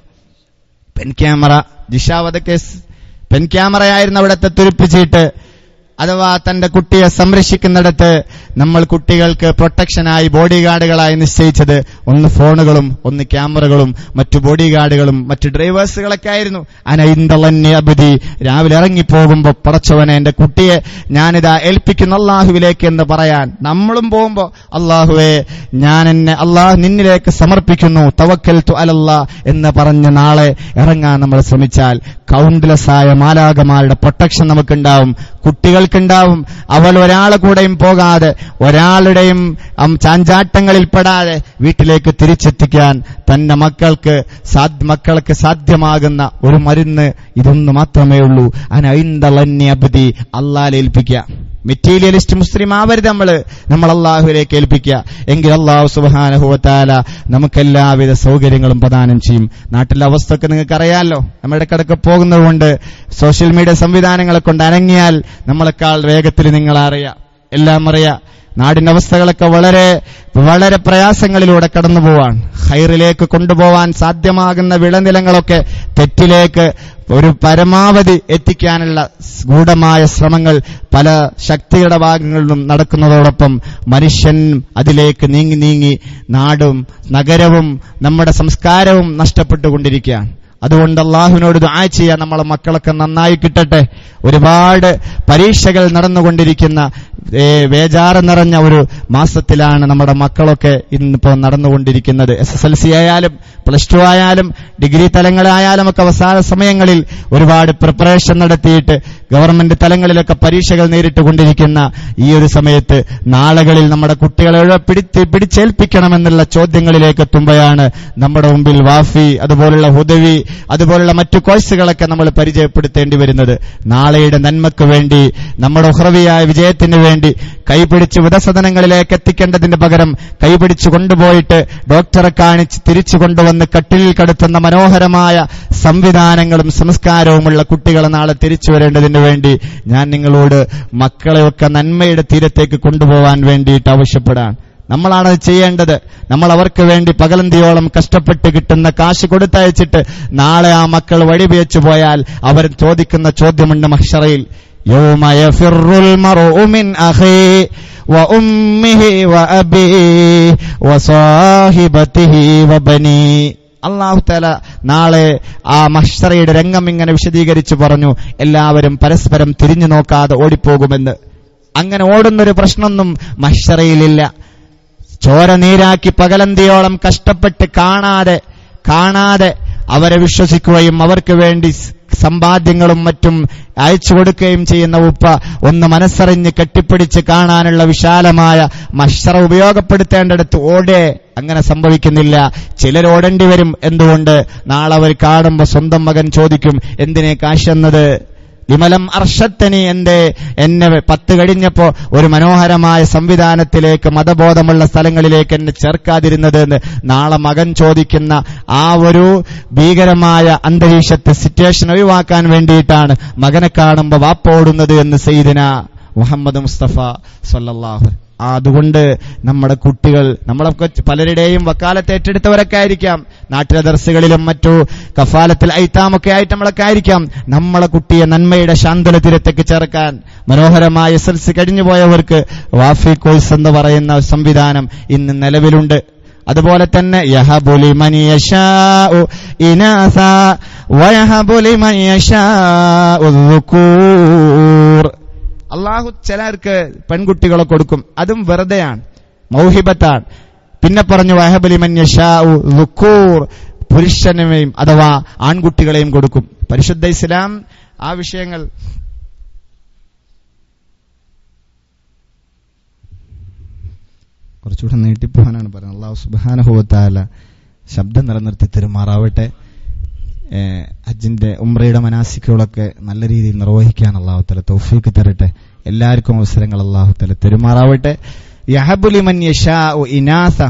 [SPEAKER 2] പെൻ ക്യാമറ ജിഷ വധക്കേസ് പെൻ ക്യാമറയായിരുന്നു അവിടുത്തെ തുരുപ്പിച്ചിട്ട് അഥവാ തന്റെ കുട്ടിയെ സംരക്ഷിക്കുന്നിടത്ത് നമ്മൾ കുട്ടികൾക്ക് പ്രൊട്ടക്ഷനായി ബോഡി ഗാർഡുകളായി നിശ്ചയിച്ചത് ഒന്ന് ഫോണുകളും ഒന്ന് ക്യാമറകളും മറ്റു ബോഡി ഗാർഡുകളും മറ്റു ഡ്രൈവേഴ്സുകളൊക്കെ ആയിരുന്നു അനൈന്തളന്യ അബുദി രാവിലെ ഇറങ്ങിപ്പോകുമ്പോ പടച്ചവനെ എന്റെ കുട്ടിയെ ഞാനിതാ ഏൽപ്പിക്കുന്ന അള്ളാഹുവിലേക്ക് എന്ന് പറയാൻ നമ്മളും പോകുമ്പോ അള്ളാഹുവെ ഞാൻ എന്നെ അള്ളാഹ് നിന്നിലേക്ക് സമർപ്പിക്കുന്നു തവക്കൽ തു അലല്ലാ എന്ന് പറഞ്ഞ് നാളെ ഇറങ്ങാൻ നമ്മൾ ശ്രമിച്ചാൽ കൗണ്ട്ലെസ് ആയ മാലാകമാരുടെ പ്രൊട്ടക്ഷൻ നമുക്കുണ്ടാവും കുട്ടികൾക്കുണ്ടാവും അവൾ ഒരാളെ കൂടെയും പോകാതെ ഒരാളുടെയും അം, ചാഞ്ചാട്ടങ്ങളിൽ പെടാതെ വീട്ടിലേക്ക് തിരിച്ചെത്തിക്കാൻ തന്റെ മക്കൾക്ക് സാധ് മക്കൾക്ക് സാധ്യമാകുന്ന ഒരു മരുന്ന് ഇതൊന്നു മാത്രമേ ഉള്ളൂ അനൈന്തളന്യപതി അള്ളാലേൽപ്പിക്കുക മെറ്റീരിയലിസ്റ്റ് മുസ്ലിം ആവരുത് നമ്മള് നമ്മൾ അള്ളാഹുവിലേക്ക് ഏൽപ്പിക്കുക എങ്കിൽ അള്ളാഹു സുബാനഹുവത്താല നമുക്കെല്ലാവിധ സൗകര്യങ്ങളും പ്രദാനം ചെയ്യും നാട്ടിലെ അവസ്ഥയൊക്കെ നിങ്ങൾക്ക് അറിയാമല്ലോ നമ്മുടെ ഇടക്കിടക്ക് പോകുന്നതുകൊണ്ട് സോഷ്യൽ മീഡിയ സംവിധാനങ്ങളെ കൊണ്ട് അനങ്ങിയാൽ നമ്മളെക്കാൾ വേഗത്തിൽ നിങ്ങൾ അറിയാം എല്ലാം അറിയാം നാടിന്റെ അവസ്ഥകളൊക്കെ വളരെ വളരെ പ്രയാസങ്ങളിലൂടെ കടന്നു പോവാൻ ഹൈറിലേക്ക് കൊണ്ടുപോവാൻ സാധ്യമാകുന്ന വിളനിലങ്ങളൊക്കെ തെറ്റിലേക്ക് ഒരു പരമാവധി എത്തിക്കാനുള്ള ഗൂഢമായ ശ്രമങ്ങൾ പല ശക്തിയുടെ ഭാഗങ്ങളിലും നടക്കുന്നതോടൊപ്പം മനുഷ്യൻ അതിലേക്ക് നീങ്ങി നീങ്ങി നാടും നഗരവും നമ്മുടെ സംസ്കാരവും നഷ്ടപ്പെട്ടുകൊണ്ടിരിക്കുകയാണ് അതുകൊണ്ട് അള്ളാഹുവിനോട് ദുആ ചെയ്യാൻ നമ്മളെ മക്കളൊക്കെ നന്നായി കിട്ടട്ടെ ഒരുപാട് പരീക്ഷകൾ നടന്നുകൊണ്ടിരിക്കുന്ന ഏ, വേജാറ് നിറഞ്ഞ ഒരു മാസത്തിലാണ് നമ്മുടെ മക്കളൊക്കെ ഇന്നിപ്പോ നടന്നുകൊണ്ടിരിക്കുന്നത് എസ് എസ് എൽ സി ആയാലും പ്ലസ് ടു ആയാലും ഡിഗ്രി തലങ്ങളായാലും ഒക്കെ അവസാന സമയങ്ങളിൽ ഒരുപാട് പ്രിപ്പറേഷൻ നടത്തിയിട്ട് ഗവൺമെന്റ് തലങ്ങളിലൊക്കെ പരീക്ഷകൾ നേരിട്ട് കൊണ്ടിരിക്കുന്ന ഈ ഒരു സമയത്ത് നാളുകളിൽ നമ്മുടെ കുട്ടികളെ എവിടെ പിടിച്ച് പിടിച്ചേൽപ്പിക്കണമെന്നുള്ള ചോദ്യങ്ങളിലേക്ക് എത്തുമ്പോഴാണ് നമ്മുടെ മുമ്പിൽ വാഫി അതുപോലുള്ള ഹുദവി അതുപോലുള്ള മറ്റു കോഴ്സുകളൊക്കെ നമ്മൾ പരിചയപ്പെടുത്തേണ്ടി വരുന്നത് നാളെയുടെ നന്മയ്ക്ക് വേണ്ടി നമ്മുടെ ഉഹ്രവിയായ വിജയത്തിന് വേണ്ടി കൈപിടിച്ച് വൃതസദനങ്ങളിലേക്ക് എത്തിക്കേണ്ടതിന് പകരം കൈപിടിച്ച് കൊണ്ടുപോയിട്ട് ഡോക്ടറെ കാണിച്ച് തിരിച്ചു കൊണ്ടുവന്ന് കട്ടിലിൽ കടത്തുന്ന മനോഹരമായ സംവിധാനങ്ങളും സംസ്കാരവുമുള്ള കുട്ടികളെ നാളെ തിരിച്ചു വരേണ്ടതിന് വേണ്ടി ഞാൻ നിങ്ങളോട് മക്കളെയൊക്കെ നന്മയുടെ തീരത്തേക്ക് കൊണ്ടുപോകാൻ വേണ്ടിയിട്ട് ആവശ്യപ്പെടാൻ നമ്മളാണ് അത് ചെയ്യേണ്ടത് നമ്മൾ അവർക്ക് വേണ്ടി പകലന്തിയോളം കഷ്ടപ്പെട്ട് കിട്ടുന്ന കാശ് കൊടുത്തയച്ചിട്ട് നാളെ ആ മക്കൾ വഴിപിയച്ചു പോയാൽ അവർ ചോദിക്കുന്ന ചോദ്യമുണ്ട് മഹ്ഷറയിൽ يوم يفر المرء من أخيه وأمه وأبيه وصاحبته وبنيه അള്ളാഹു തല നാളെ ആ മഷ്റയുടെ രംഗം ഇങ്ങനെ വിശദീകരിച്ചു പറഞ്ഞു എല്ലാവരും പരസ്പരം തിരിഞ്ഞു നോക്കാതെ ഓടിപ്പോകുമെന്ന് അങ്ങനെ ഓടുന്നൊരു പ്രശ്നമൊന്നും മഷ്റയിലില്ല ചോര നീരാക്കി പകലന്തിയോളം കഷ്ടപ്പെട്ട് കാണാതെ കാണാതെ അവരെ വിശ്വസിക്കുകയും അവർക്ക് വേണ്ടി സ് സമ്പാദ്യങ്ങളും മറ്റും അയച്ചു കൊടുക്കുകയും ചെയ്യുന്ന ഉപ്പ ഒന്ന് മനസ്സറിഞ്ഞ് കെട്ടിപ്പിടിച്ച് കാണാനുള്ള വിശാലമായ മഷറ ഉപയോഗപ്പെടുത്തേണ്ടടുത്ത് ഓടേ അങ്ങനെ സംഭവിക്കുന്നില്ല ചിലർ ഓടേണ്ടി വരും എന്തുകൊണ്ട് നാളെ അവർ കാണുമ്പോൾ സ്വന്തം മകൻ ചോദിക്കും എന്തിനെ കാശെന്നത് വിമലം അർഷത്തനി എന്റെ എന്നെ പത്ത് കഴിഞ്ഞപ്പോ ഒരു മനോഹരമായ സംവിധാനത്തിലേക്ക് മതബോധമുള്ള സ്ഥലങ്ങളിലേക്ക് എന്നെ ചേർക്കാതിരുന്നത് എന്ന് നാളെ മകൻ ചോദിക്കുന്ന ആ ഒരു ഭീകരമായ അന്തരീക്ഷത്തെ സിറ്റുവേഷൻ ഒഴിവാക്കാൻ വേണ്ടിയിട്ടാണ് മകനെ കാണുമ്പോൾ വാപ്പോടുന്നത് എന്ന് സെയ്ദിന മുഹമ്മദ് മുസ്തഫ സല്ലല്ലാഹു ആ, അതുകൊണ്ട് നമ്മുടെ കുട്ടികൾ നമ്മളൊക്കെ പലരുടെയും വക്കാലത്ത് ഏറ്റെടുത്തവരൊക്കെ ആയിരിക്കാം നാട്ടിലെ ദർസുകളിലും മറ്റു കഫാലത്തിൽ ഐത്താമൊക്കെ ആയിട്ട് നമ്മളൊക്കെ ആയിരിക്കാം നമ്മളെ കുട്ടിയെ നന്മയുടെ ശാന്തല തീരത്തേക്ക് ചേർക്കാൻ മനോഹരമായ എസ് എൽ സി കഴിഞ്ഞുപോയവർക്ക് വാഫി കോഴ്സ് എന്ന് പറയുന്ന സംവിധാനം ഇന്ന് നിലവിലുണ്ട് അതുപോലെ തന്നെ യഹബുലി മനിയശാഉ ഇനാസ വയഹബുലി മനിയശാഉ ദുകൂർ അള്ളാഹു ചിലർക്ക് പെൺകുട്ടികളെ കൊടുക്കും അതും വെറുതെയാണ് മൗഹിബത്താണ് പിന്നെ പറഞ്ഞു വഹബലി മന്യഷാഉ ദുക്കൂർ പുരുഷനെയും അഥവാ ആൺകുട്ടികളെയും കൊടുക്കും പരിശുദ്ധ ഇസ്ലാം ആ വിഷയങ്ങൾ കുറച്ചുകൂടെ നീട്ടിപ്പോകാനാണ് പറയുന്നത് അള്ളാഹു സുബാനഹുവത്താല ശബ്ദം നിലനിർത്തി തെരുമാറാവട്ടെ ഏഹ് ഹജ്ജിന്റെ ഉംറയുടെ മനാസിക്കുകളൊക്കെ നല്ല രീതിയിൽ നിർവഹിക്കാൻ അള്ളാഹു തല തൗഫീക്ക് തരട്ടെ എല്ലാവർക്കും അവസരങ്ങൾ അള്ളാഹു തല തെരുമാറാവട്ടെ യഹബുലിമൻ യശാ ഇനാസ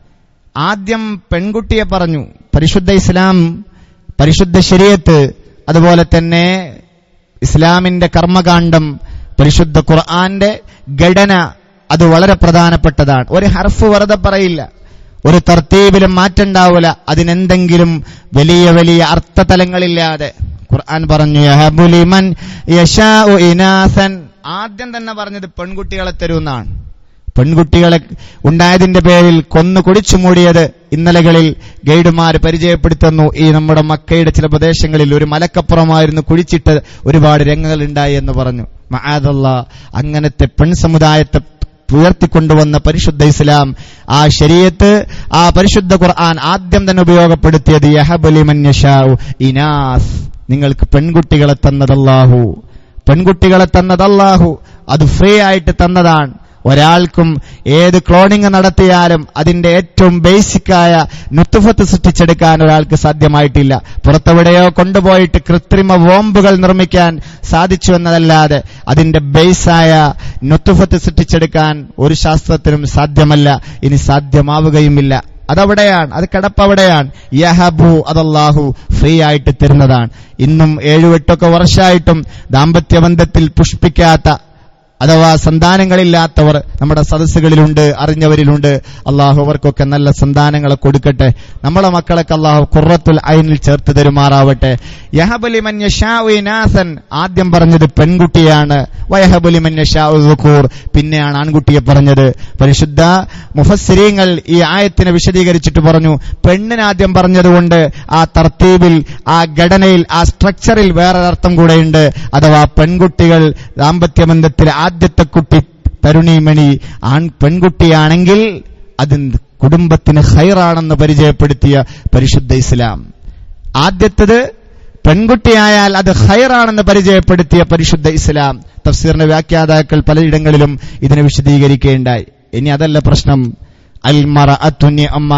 [SPEAKER 2] ആദ്യം പെൺകുട്ടിയെ പറഞ്ഞു പരിശുദ്ധ ഇസ്ലാം പരിശുദ്ധ ശരീഅത്ത് അതുപോലെ തന്നെ ഇസ്ലാമിന്റെ കർമ്മകാന്ഡം പരിശുദ്ധ ഖുർആന്റെ ഘടന അത് വളരെ പ്രധാനപ്പെട്ടതാണ് ഒരു ഹർഫ് വെറുതെ പറയില്ല ഒരു തർത്തീബിലും മാറ്റുണ്ടാവില്ല അതിനെന്തെങ്കിലും വലിയ വലിയ അർത്ഥതലങ്ങളില്ലാതെ ഖുർആൻ പറഞ്ഞു യഹബുലിമൻ യശാഉ ഇനാസൻ ആദ്യം തന്നെ പറഞ്ഞത് പെൺകുട്ടികളെ തരുമെന്നാണ് പെൺകുട്ടികളെ ഉണ്ടായതിന്റെ പേരിൽ കൊന്നു കുടിച്ചു മൂടിയത് ഇന്നലകളിൽ ഗൈഡുമാർ പരിചയപ്പെടുത്തുന്നു ഈ നമ്മുടെ മക്കയുടെ ചില പ്രദേശങ്ങളിൽ ഒരു മലക്കപ്പുറമായിരുന്നു കുഴിച്ചിട്ട് ഒരുപാട് രംഗങ്ങൾ ഉണ്ടായി എന്ന് പറഞ്ഞു മഹാദല്ല അങ്ങനത്തെ പെൺ സമുദായത്തെ ഉയർത്തിക്കൊണ്ടുവന്ന പരിശുദ്ധ ഇസ്ലാം ആ ശരീരത്ത് ആ പരിശുദ്ധ ഖുർആൻ ആദ്യം തന്നെ ഉപയോഗപ്പെടുത്തിയത് യഹബലിമൻ യശാഉ ഇനാസ് നിങ്ങൾക്ക് പെൺകുട്ടികളെ തന്നതല്ലാഹു പെൺകുട്ടികളെ തന്നതല്ലാഹു അത് ഫ്രീ ആയിട്ട് തന്നതാണ് ഒരാൾക്കും ഏത് ക്ലോണിംഗ് നടത്തിയാലും അതിന്റെ ഏറ്റവും ബേസിക്കായ നുത്തുഫത്ത് സൃഷ്ടിച്ചെടുക്കാൻ ഒരാൾക്ക് സാധ്യമായിട്ടില്ല പുറത്തെവിടെയോ കൊണ്ടുപോയിട്ട് കൃത്രിമ ബോംബുകൾ നിർമ്മിക്കാൻ സാധിച്ചു എന്നതല്ലാതെ അതിന്റെ ബേസായ നുത്തുഫത്ത് സൃഷ്ടിച്ചെടുക്കാൻ ഒരു ശാസ്ത്രത്തിനും സാധ്യമല്ല ഇനി സാധ്യമാവുകയുമില്ല അതവിടെയാണ് അത് കിടപ്പവിടെയാണ് യഹബു അതല്ലാഹു ഫ്രീ ആയിട്ട് തരുന്നതാണ് ഇന്നും ഏഴു എട്ടൊക്കെ വർഷമായിട്ടും ദാമ്പത്യബന്ധത്തിൽ പുഷ്പിക്കാത്ത അഥവാ സന്താനങ്ങളില്ലാത്തവർ നമ്മുടെ സദസ്സുകളിലുണ്ട് അറിഞ്ഞവരിലുണ്ട് അള്ളാഹു അവർക്കൊക്കെ നല്ല സന്താനങ്ങളെ കൊടുക്കട്ടെ നമ്മളെ മക്കളൊക്കെ അള്ളാഹു കുറത്തുൽ ഐനിൽ ചേർത്ത് തരുമാറാവട്ടെ യഹബലിമൻ യശാഉനാസൻ ആദ്യം പറഞ്ഞത് പെൺകുട്ടിയാണ് വയഹബലിമൻ യശാഉദുക്കൂർ പിന്നെയാണ് ആൺകുട്ടിയെ പറഞ്ഞത് പരിശുദ്ധ മുഫസ്സിരീങ്ങൾ ഈ ആയത്തിനെ വിശദീകരിച്ചിട്ട് പറഞ്ഞു പെണ്ണിന് ആദ്യം പറഞ്ഞതുകൊണ്ട് ആ തർത്തീബിൽ ആ ഘടനയിൽ ആ സ്ട്രക്ചറിൽ വേറൊരർത്ഥം കൂടെയുണ്ട് അഥവാ പെൺകുട്ടികൾ ദാമ്പത്യബന്ധത്തിൽ ആദ്യത്തെ കുട്ടി തരുണിമണി ആൺ പെൺകുട്ടിയാണെങ്കിൽ അത് കുടുംബത്തിന് ഹൈറാണെന്ന് പരിചയപ്പെടുത്തിയ പരിശുദ്ധ ഇസ്ലാം ആദ്യത്തത് പെൺകുട്ടിയായാൽ അത് ഹൈറാണെന്ന് പരിചയപ്പെടുത്തിയ പരിശുദ്ധ ഇസ്ലാം തഫ്സീറിന്റെ വ്യാഖ്യാതാക്കൾ പലയിടങ്ങളിലും ഇതിനെ വിശദീകരിക്കുകയുണ്ടായി ഇനി അതല്ല പ്രശ്നം അൽമറ അത്തുന്യ അമ്മ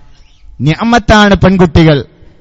[SPEAKER 2] നിഅമത്താണ് പെൺകുട്ടികൾ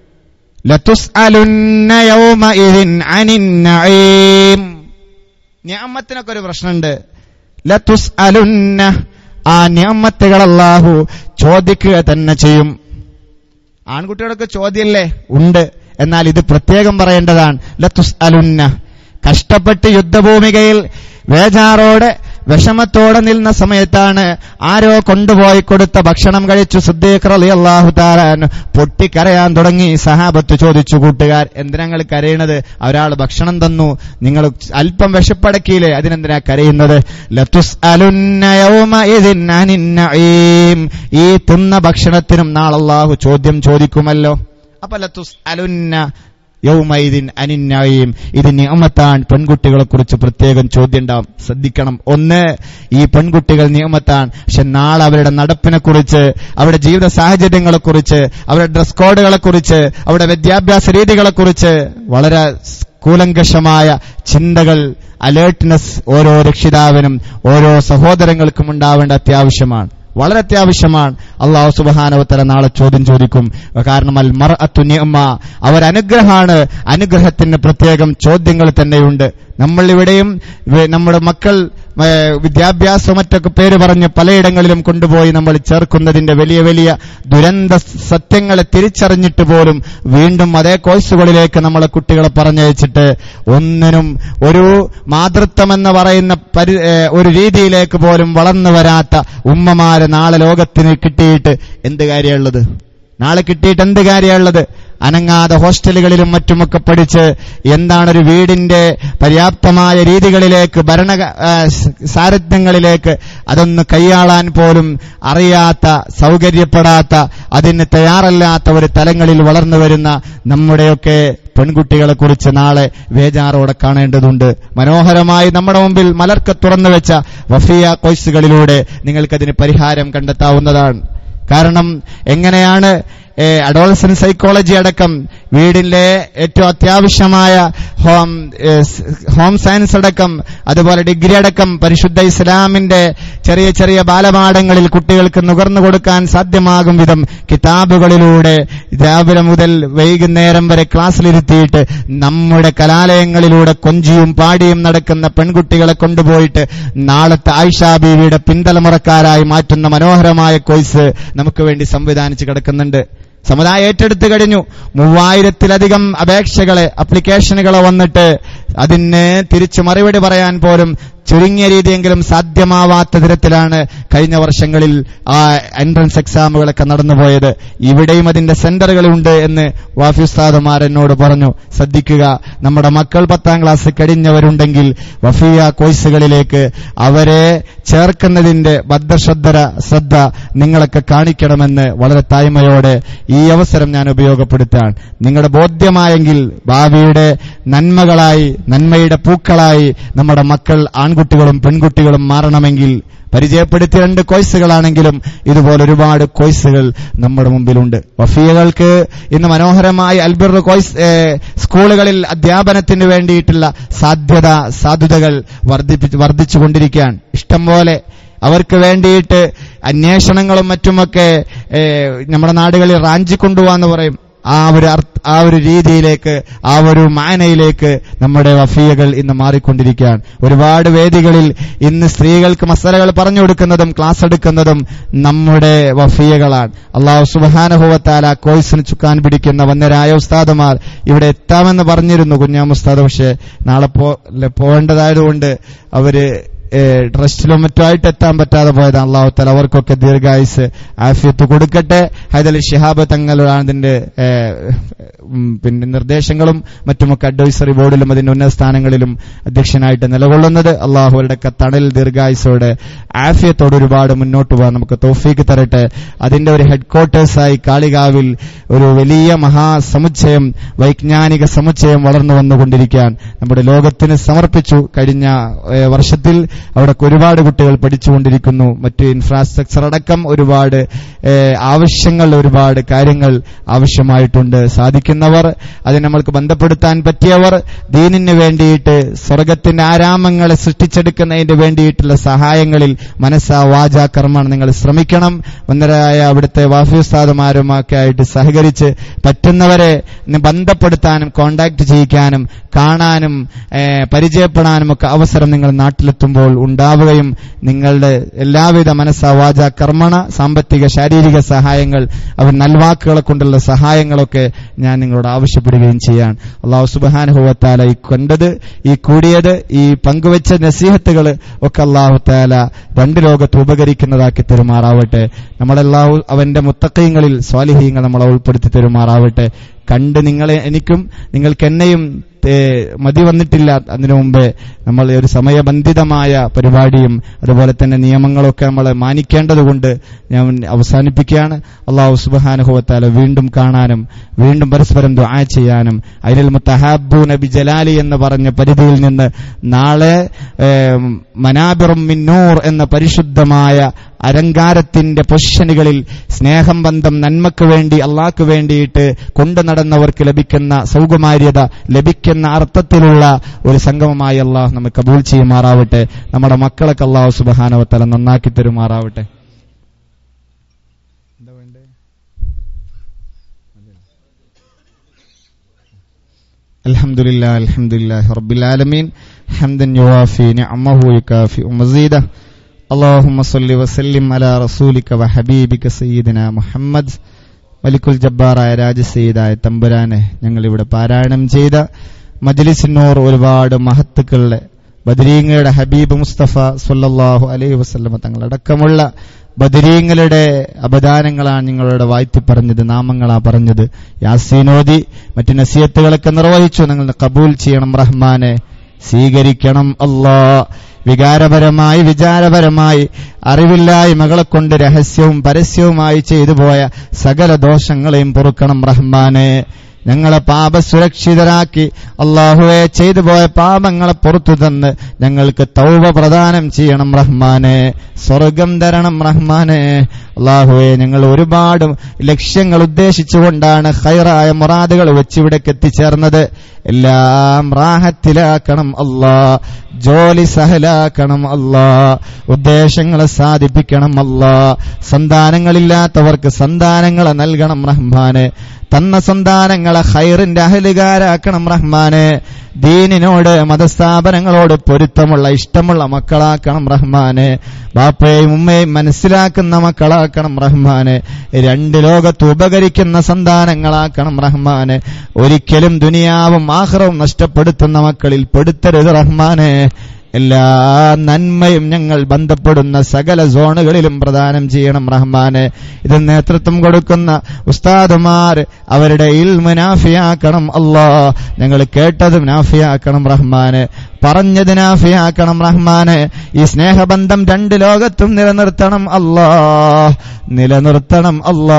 [SPEAKER 2] ലതുസ്അലുന്ന യൗമഇദിൻ അനിൻ നഈം നിഅമത്തിനൊക്കെ ഒരു പ്രശ്നമുണ്ട് ലതുസ്അലുന്ന ആ നിഅമത്തുകൾ അല്ലാഹു ചോദിക്കുക തന്നെ ചെയ്യും ആൺകുട്ടികളൊക്കെ ചോദ്യമല്ലേ ഉണ്ട് എന്നാൽ ഇത് പ്രത്യേകം പറയേണ്ടതാണ് ലത്തുസ് അലുന്ന കഷ്ടപ്പെട്ട് യുദ്ധഭൂമികയിൽ വേജാറോടെ വിഷമത്തോടെ നിന്ന സമയത്താണ് ആരോ കൊണ്ടുപോയി കൊടുത്ത ഭക്ഷണം കഴിച്ചു സുദ്ദീഖ് അലി അള്ളാഹു താരാൻ പൊട്ടിക്കരയാൻ തുടങ്ങി സഹാബത്ത് ചോദിച്ചു കൂട്ടുകാർ എന്തിനാങ്ങൾ കരയണത് ഒരാൾ ഭക്ഷണം തന്നു നിങ്ങൾ അല്പം വിശപ്പടക്കിയില്ലേ അതിനെന്തിനാ കരയുന്നത് ലത്തുസ് അലുന്ന യൗമഇദിൻ അനിൻ നഈം. ഈ തിന്ന ഭക്ഷണത്തിനും നാളല്ലാഹു ചോദ്യം ചോദിക്കുമല്ലോ അപ്പൊ ലത്തുസ് അലുന്ന യൗമൈദിൻ അനിന്നായും ഇത് നിയമത്താൻ പെൺകുട്ടികളെ കുറിച്ച് പ്രത്യേകം ചോദ്യം ഉണ്ടാവും ശ്രദ്ധിക്കണം ഒന്ന് ഈ പെൺകുട്ടികൾ നിയമത്താൻ പക്ഷെ നാളെ അവരുടെ നടപ്പിനെ കുറിച്ച് അവരുടെ ജീവിത സാഹചര്യങ്ങളെ കുറിച്ച് അവരുടെ ഡ്രസ് കോഡുകളെ കുറിച്ച് അവരുടെ വിദ്യാഭ്യാസ രീതികളെ കുറിച്ച് വളരെ കൂലങ്കഷമായ ചിന്തകൾ അലേർട്ട്നെസ് ഓരോ രക്ഷിതാവിനും ഓരോ സഹോദരങ്ങൾക്കും ഉണ്ടാവേണ്ട അത്യാവശ്യമാണ് വളരെ അത്യാവശ്യമാണ് അള്ളാഹു സുബാനവത്തര നാളെ ചോദ്യം ചോദിക്കും കാരണം അൽ മർ അത്തുനിയമ്മ അവരനുഗ്രഹമാണ് അനുഗ്രഹത്തിന് പ്രത്യേകം ചോദ്യങ്ങൾ തന്നെയുണ്ട് നമ്മൾ ഇവിടെയും വെ- നമ്മുടെ മക്കൾ ഏ, വിദ്യാഭ്യാസം മറ്റൊക്കെ പേര് പറഞ്ഞ് പലയിടങ്ങളിലും കൊണ്ടുപോയി നമ്മൾ ചേർക്കുന്നതിന്റെ വലിയ വലിയ ദുരന്ത സത്യങ്ങളെ തിരിച്ചറിഞ്ഞിട്ട് പോലും വീണ്ടും അതേ കോഴ്സുകളിലേക്ക് നമ്മളെ കുട്ടികളെ പറഞ്ഞയച്ചിട്ട് ഒന്നിനും ഒരു മാതൃത്വം എന്ന് പറയുന്ന പരി ഏ, ഒരു രീതിയിലേക്ക് പോലും വളർന്നു വരാത്ത ഉമ്മമാരെ നാളെ ലോകത്തിന് കിട്ടിയിട്ട് എന്ത് കാര്യമുള്ളത് നാളെ കിട്ടിയിട്ട് എന്ത് കാര്യമുള്ളത് അനങ്ങാതെ ഹോസ്റ്റലുകളിലും മറ്റുമൊക്കെ പഠിച്ച് എന്താണ് ഒരു വീടിന്റെ പര്യാപ്തമായ രീതികളിലേക്ക് ഭരണ ആ, സ് സാരഥ്യങ്ങളിലേക്ക് അതൊന്ന് കൈയാളാൻ പോലും അറിയാത്ത സൗകര്യപ്പെടാത്ത അതിന് തയ്യാറല്ലാത്ത ഒരു തലങ്ങളിൽ വളർന്നു വരുന്ന നമ്മുടെയൊക്കെ പെൺകുട്ടികളെ കുറിച്ച് നാളെ വേജാറോടെ കാണേണ്ടതുണ്ട് മനോഹരമായി നമ്മുടെ മുമ്പിൽ മലർക്ക തുറന്നു വെച്ച വഫിയ കോഴ്സുകളിലൂടെ നിങ്ങൾക്കതിന് പരിഹാരം കണ്ടെത്താവുന്നതാണ് കാരണം എങ്ങനെയാണ് അഡോൾസൻ സൈക്കോളജി അടക്കം വീടിന്റെ ഏറ്റവും അത്യാവശ്യമായ ഹോം ഏ, സ് ഹോം സയൻസ് അടക്കം അതുപോലെ ഡിഗ്രി അടക്കം പരിശുദ്ധ ഇസ്ലാമിന്റെ ചെറിയ ചെറിയ ബാലപാഠങ്ങളിൽ കുട്ടികൾക്ക് നുകർന്നു കൊടുക്കാൻ സാധ്യമാകും വിധം കിതാബുകളിലൂടെ രാവിലെ മുതൽ വൈകുന്നേരം വരെ ക്ലാസ്സിലിരുത്തിയിട്ട് നമ്മുടെ കലാലയങ്ങളിലൂടെ കൊഞ്ചിയും പാടിയും നടക്കുന്ന പെൺകുട്ടികളെ കൊണ്ടുപോയിട്ട് നാളത്തെ ആയിഷാ ബീവിയുടെ പിന്തലമുറക്കാരായി മാറ്റുന്ന മനോഹരമായ കോഴ്സ് നമുക്ക് വേണ്ടി സംവിധാനിച്ച് കിടക്കുന്നുണ്ട് സമുദായം ഏറ്റെടുത്തു കഴിഞ്ഞു മൂവായിരത്തിലധികം അപേക്ഷകളെ അപ്ലിക്കേഷനുകളെ വന്നിട്ട് അതിന് തിരിച്ചു മറുപടി പറയാൻ പോലും ചുരുങ്ങിയ രീതിയെങ്കിലും സാധ്യമാവാത്ത തരത്തിലാണ് കഴിഞ്ഞ വർഷങ്ങളിൽ ആ എൻട്രൻസ് എക്സാമുകളൊക്കെ നടന്നുപോയത് ഇവിടെയും അതിന്റെ സെന്ററുകളുണ്ട് എന്ന് വാഫി ഉസ്താദുമാർ എന്നോട് പറഞ്ഞു ശ്രദ്ധിക്കുക നമ്മുടെ മക്കൾ പത്താം ക്ലാസ് കഴിഞ്ഞവരുണ്ടെങ്കിൽ വഫിയ കോഴ്സുകളിലേക്ക് അവരെ ചേർക്കുന്നതിന്റെ ബദ്ധശ്രദ്ധ ശ്രദ്ധ നിങ്ങളൊക്കെ കാണിക്കണമെന്ന് വളരെ തായ്മയോടെ ഈ അവസരം ഞാൻ ഉപയോഗപ്പെടുത്താൻ നിങ്ങളുടെ ബോധ്യമായെങ്കിൽ ഭാവിയുടെ നന്മകളായി നന്മയുടെ പൂക്കളായി നമ്മുടെ മക്കൾ ആൺകുട്ടികളും പെൺകുട്ടികളും മാറണമെങ്കിൽ പരിചയപ്പെടുത്തിയ രണ്ട് കോഴ്സുകളാണെങ്കിലും ഇതുപോലെ ഒരുപാട് കോഴ്സുകൾ നമ്മുടെ മുമ്പിലുണ്ട് വഫിയകൾക്ക് ഇന്ന് മനോഹരമായി അൽബിർ കോഴ്സ് ഏ, സ്കൂളുകളിൽ അധ്യാപനത്തിന് വേണ്ടിയിട്ടുള്ള സാധ്യത സാധ്യതകൾ വർദ്ധിപ്പിച്ച് വർദ്ധിച്ചുകൊണ്ടിരിക്കുകയാണ് ഇഷ്ടം പോലെ അവർക്ക് വേണ്ടിയിട്ട് അന്വേഷണങ്ങളും മറ്റുമൊക്കെ ഏ, നമ്മുടെ നാടുകളിൽ റാഞ്ചി കൊണ്ടുപോകാന്ന് പറയും ആ ഒരു അർത്ഥ- ആ ഒരു രീതിയിലേക്ക് ആ ഒരു മാനയിലേക്ക് നമ്മുടെ വഫിയകൾ ഇന്ന് മാറിക്കൊണ്ടിരിക്കുകയാണ് ഒരുപാട് വേദികളിൽ ഇന്ന് സ്ത്രീകൾക്ക് മസലകൾ പറഞ്ഞു കൊടുക്കുന്നതും ക്ലാസ് എടുക്കുന്നതും നമ്മുടെ വഫിയകളാണ് അള്ളാഹു സുബാനുഭവത്താല കോഴ്സിന് ചുക്കാൻ പിടിക്കുന്ന വന്നരായ ഉസ്താദുമാർ ഇവിടെ എത്താമെന്ന് പറഞ്ഞിരുന്നു കുഞ്ഞാം ഉസ്താദ് പക്ഷേ നാളെ പോ ലെ- പോകേണ്ടതായതുകൊണ്ട് അവര് ട്രസ്റ്റിലും മറ്റുമായിട്ട് എത്താൻ പറ്റാതെ പോയതാണ് അള്ളാഹു തല അവർക്കൊക്കെ ദീർഘായുസ് ആഫിയത്ത് കൊടുക്കട്ടെ ഹൈദലി ഷിഹാബ് തങ്ങളാണ് ഇതിന്റെ ഏ, ഉം, പിന്നെ നിർദ്ദേശങ്ങളും മറ്റുമൊക്കെ അഡ്വൈസറി ബോർഡിലും അതിന്റെ ഉന്നത സ്ഥാനങ്ങളിലും അധ്യക്ഷനായിട്ട് നിലകൊള്ളുന്നത് അള്ളാഹു അവരുടെയൊക്കെ തണൽ ദീർഘായുസോടെ ആഫിയത്തോട് ഒരുപാട് മുന്നോട്ട് പോകാൻ നമുക്ക് തോഫീക്ക് തരട്ടെ അതിന്റെ ഒരു ഹെഡ്ക്വാർട്ടേഴ്സായി കാളികാവിൽ ഒരു വലിയ മഹാസമുച്ചയം വൈജ്ഞാനിക സമുച്ചയം വളർന്നു വന്നുകൊണ്ടിരിക്കാൻ നമ്മുടെ ലോകത്തിന് സമർപ്പിച്ചു കഴിഞ്ഞ ഏ, വർഷത്തിൽ അവിടെ ഒരുപാട് കുട്ടികൾ പഠിച്ചുകൊണ്ടിരിക്കുന്നു മറ്റ് ഇൻഫ്രാസ്ട്രക്ചർ അടക്കം ഒരുപാട് ഏ, ആവശ്യങ്ങൾ ഒരുപാട് കാര്യങ്ങൾ ആവശ്യമായിട്ടുണ്ട് സാധിക്കുന്നവർ അതിന് നമ്മൾക്ക് ബന്ധപ്പെടുത്താൻ പറ്റിയവർ ദീനിന് വേണ്ടിയിട്ട് സ്വർഗത്തിന്റെ ആരാമങ്ങളെ സൃഷ്ടിച്ചെടുക്കുന്നതിന് വേണ്ടിയിട്ടുള്ള സഹായങ്ങളിൽ മനസ്സാ വാച കർമ്മം നിങ്ങൾ ശ്രമിക്കണം വന്നരായ അവിടുത്തെ വാഫി ഉസ്താദുമാരുമൊക്കെ ആയിട്ട് സഹകരിച്ച് പറ്റുന്നവരെ നി- ബന്ധപ്പെടുത്താനും കോണ്ടാക്ട് ചെയ്യിക്കാനും കാണാനും ഏ, പരിചയപ്പെടാനും ഒക്കെ അവസരം നിങ്ങൾ നാട്ടിലെത്തുമ്പോൾ ഉണ്ടാവുകയും നിങ്ങളുടെ എല്ലാവിധ മനസ്സാ വാച കർമ്മണ സാമ്പത്തിക ശാരീരിക സഹായങ്ങൾ അവർ നൽവാക്കുകളെ കൊണ്ടുള്ള സഹായങ്ങളൊക്കെ ഞാൻ നിങ്ങളോട് ആവശ്യപ്പെടുകയും ചെയ്യാൻ അള്ളാഹു സുബാനുഭവത്താല ഈ കണ്ടത് ഈ കൂടിയത് ഈ പങ്കുവെച്ച നസീഹത്തുകൾ ഒക്കെ അള്ളാഹു താല രണ്ട് ലോകത്ത് ഉപകരിക്കുന്നതാക്കി തെരുമാറാവട്ടെ നമ്മളെല്ലാവരും അവന്റെ മുത്തക്കയങ്ങളിൽ സ്വാലിഹീങ്ങൾ നമ്മളെ ഉൾപ്പെടുത്തി തെരുമാറാവട്ടെ കണ്ട് നിങ്ങളെ എനിക്കും നിങ്ങൾക്ക് എന്നെയും ഏ, മതി വന്നിട്ടില്ല അതിനു മുമ്പേ നമ്മൾ ഒരു സമയബന്ധിതമായ പരിപാടിയും അതുപോലെ തന്നെ നിയമങ്ങളൊക്കെ നമ്മൾ മാനിക്കേണ്ടതുകൊണ്ട് ഞാൻ അവസാനിപ്പിക്കുകയാണ് അള്ളാഹു സുബാനുഭവത്താല വീണ്ടും കാണാനും വീണ്ടും പരസ്പരം ദുആ ചെയ്യാനും അതിൽ മുത്തഹാബു നബി ജലാലി എന്ന് പറഞ്ഞ പരിധിയിൽ നിന്ന് നാളെ ഏ, മനാബിറും മിന്നൂർ എന്ന പരിശുദ്ധമായ അലങ്കാരത്തിന്റെ പൊസിഷനുകളിൽ സ്നേഹം ബന്ധം നന്മക്ക് വേണ്ടി അള്ളാഹ്ക്ക് വേണ്ടിയിട്ട് കൊണ്ടു നടന്നവർക്ക് ലഭിക്കുന്ന സൗകുമാര്യത ലഭിക്കുന്ന അർത്ഥത്തിലുള്ള ഒരു സംഗമമായി അള്ളാഹ് നമ്മെ കബൂൽ ചെയ്യുമാറാവട്ടെ നമ്മുടെ മക്കളൊക്കെ അള്ളാഹു സുബഹാനവത്തല നന്നാക്കി തരുമാറാവട്ടെ الحمد لله الحمد لله رب العالمين حمدا يوافي نعمه ويكافئ مزيده اللهم صل وسلم على رسولك وحبيبك سيدنا محمد മലിക്കുൽ ജബ്ബാറായ രാജസീതായ തമ്പുരാനെ ഞങ്ങളിവിടെ പാരായണം ചെയ്ത മജ്ലിസിനോർ ഒരുപാട് മഹത്തുക്കളുടെ ബദരീങ്ങളുടെ ഹബീബ് മുസ്തഫ സല്ലല്ലാഹു അലൈഹി വസല്ലമ തങ്ങളടക്കമുള്ള ബദരീങ്ങളുടെ അപദാനങ്ങളാണ് നിങ്ങളുടെ വാഴ്ത്തി പറഞ്ഞത് നാമങ്ങളാ പറഞ്ഞത് യാസീനോദി മറ്റു നസീയത്തുകളൊക്കെ നിർവഹിച്ചു നിങ്ങൾ കബൂൽ ചെയ്യണം റഹ്മാനെ സ്വീകരിക്കണം അല്ലാ വികാരപരമായി വിചാരപരമായി അറിവില്ലായ്മകളെ കൊണ്ട് രഹസ്യവും പരസ്യവുമായി ചെയ്തു പോയ സകല ദോഷങ്ങളെയും പൊറുക്കണം റഹ്മാനെ ഞങ്ങളെ പാപസുരക്ഷിതരാക്കി അള്ളാഹുവെ ചെയ്തു പോയ പാപങ്ങളെ പുറത്തു തന്ന് ഞങ്ങൾക്ക് തൗബ പ്രദാനം ചെയ്യണം റഹ്മാനെ സ്വർഗം തരണം റഹ്മാനെ അള്ളാഹുവെ ഞങ്ങൾ ഒരുപാട് ലക്ഷ്യങ്ങൾ ഉദ്ദേശിച്ചുകൊണ്ടാണ് ഹൈറായ മുറാദുകൾ വെച്ചിവിടേക്ക് എത്തിച്ചേർന്നത് എല്ലാം റാഹത്തിലാക്കണം അല്ലാ ജോലി സഹലാക്കണം അല്ലാ ഉദ്ദേശങ്ങളെ സാധിപ്പിക്കണം അല്ലാ സന്താനങ്ങളില്ലാത്തവർക്ക് സന്താനങ്ങളെ നൽകണം റഹ്മാനെ തന്ന സന്താനങ്ങളെ ഹൈറിന്റെ അഹലുകാരാക്കണം റഹ്മാനെ ദീനിനോട് മതസ്ഥാപനങ്ങളോട് പൊരുത്തമുള്ള ഇഷ്ടമുള്ള മക്കളാക്കണം റഹ്മാനെ ബാപ്പയെയും ഉമ്മയെയും മനസ്സിലാക്കുന്ന മക്കളാക്കണം റഹ്മാനെ രണ്ട് ലോകത്ത് ഉപകരിക്കുന്ന സന്താനങ്ങളാക്കണം റഹ്മാനെ ഒരിക്കലും ദുനിയാവും ആഹ്റവും നഷ്ടപ്പെടുത്തുന്ന മക്കളിൽ പെടുത്തരുത് റഹ്മാനെ എല്ലാ നന്മയും ഞങ്ങൾ ബന്ധപ്പെടുന്ന സകല സോണുകളിലും പ്രദാനം ചെയ്യണം റഹ്മാനെ ഇത് നേതൃത്വം കൊടുക്കുന്ന ഉസ്താദുമാർ അവരുടെ ഇൽമ നാഫിയാക്കണം അല്ലാ ഞങ്ങൾ കേട്ടതും നാഫിയാക്കണം റഹ്മാനെ പറഞ്ഞത് നാഫിയാക്കണം റഹ്മാനെ ഈ സ്നേഹബന്ധം രണ്ട് ലോകത്തും നിലനിർത്തണം അല്ലാ നിലനിർത്തണം അല്ലാ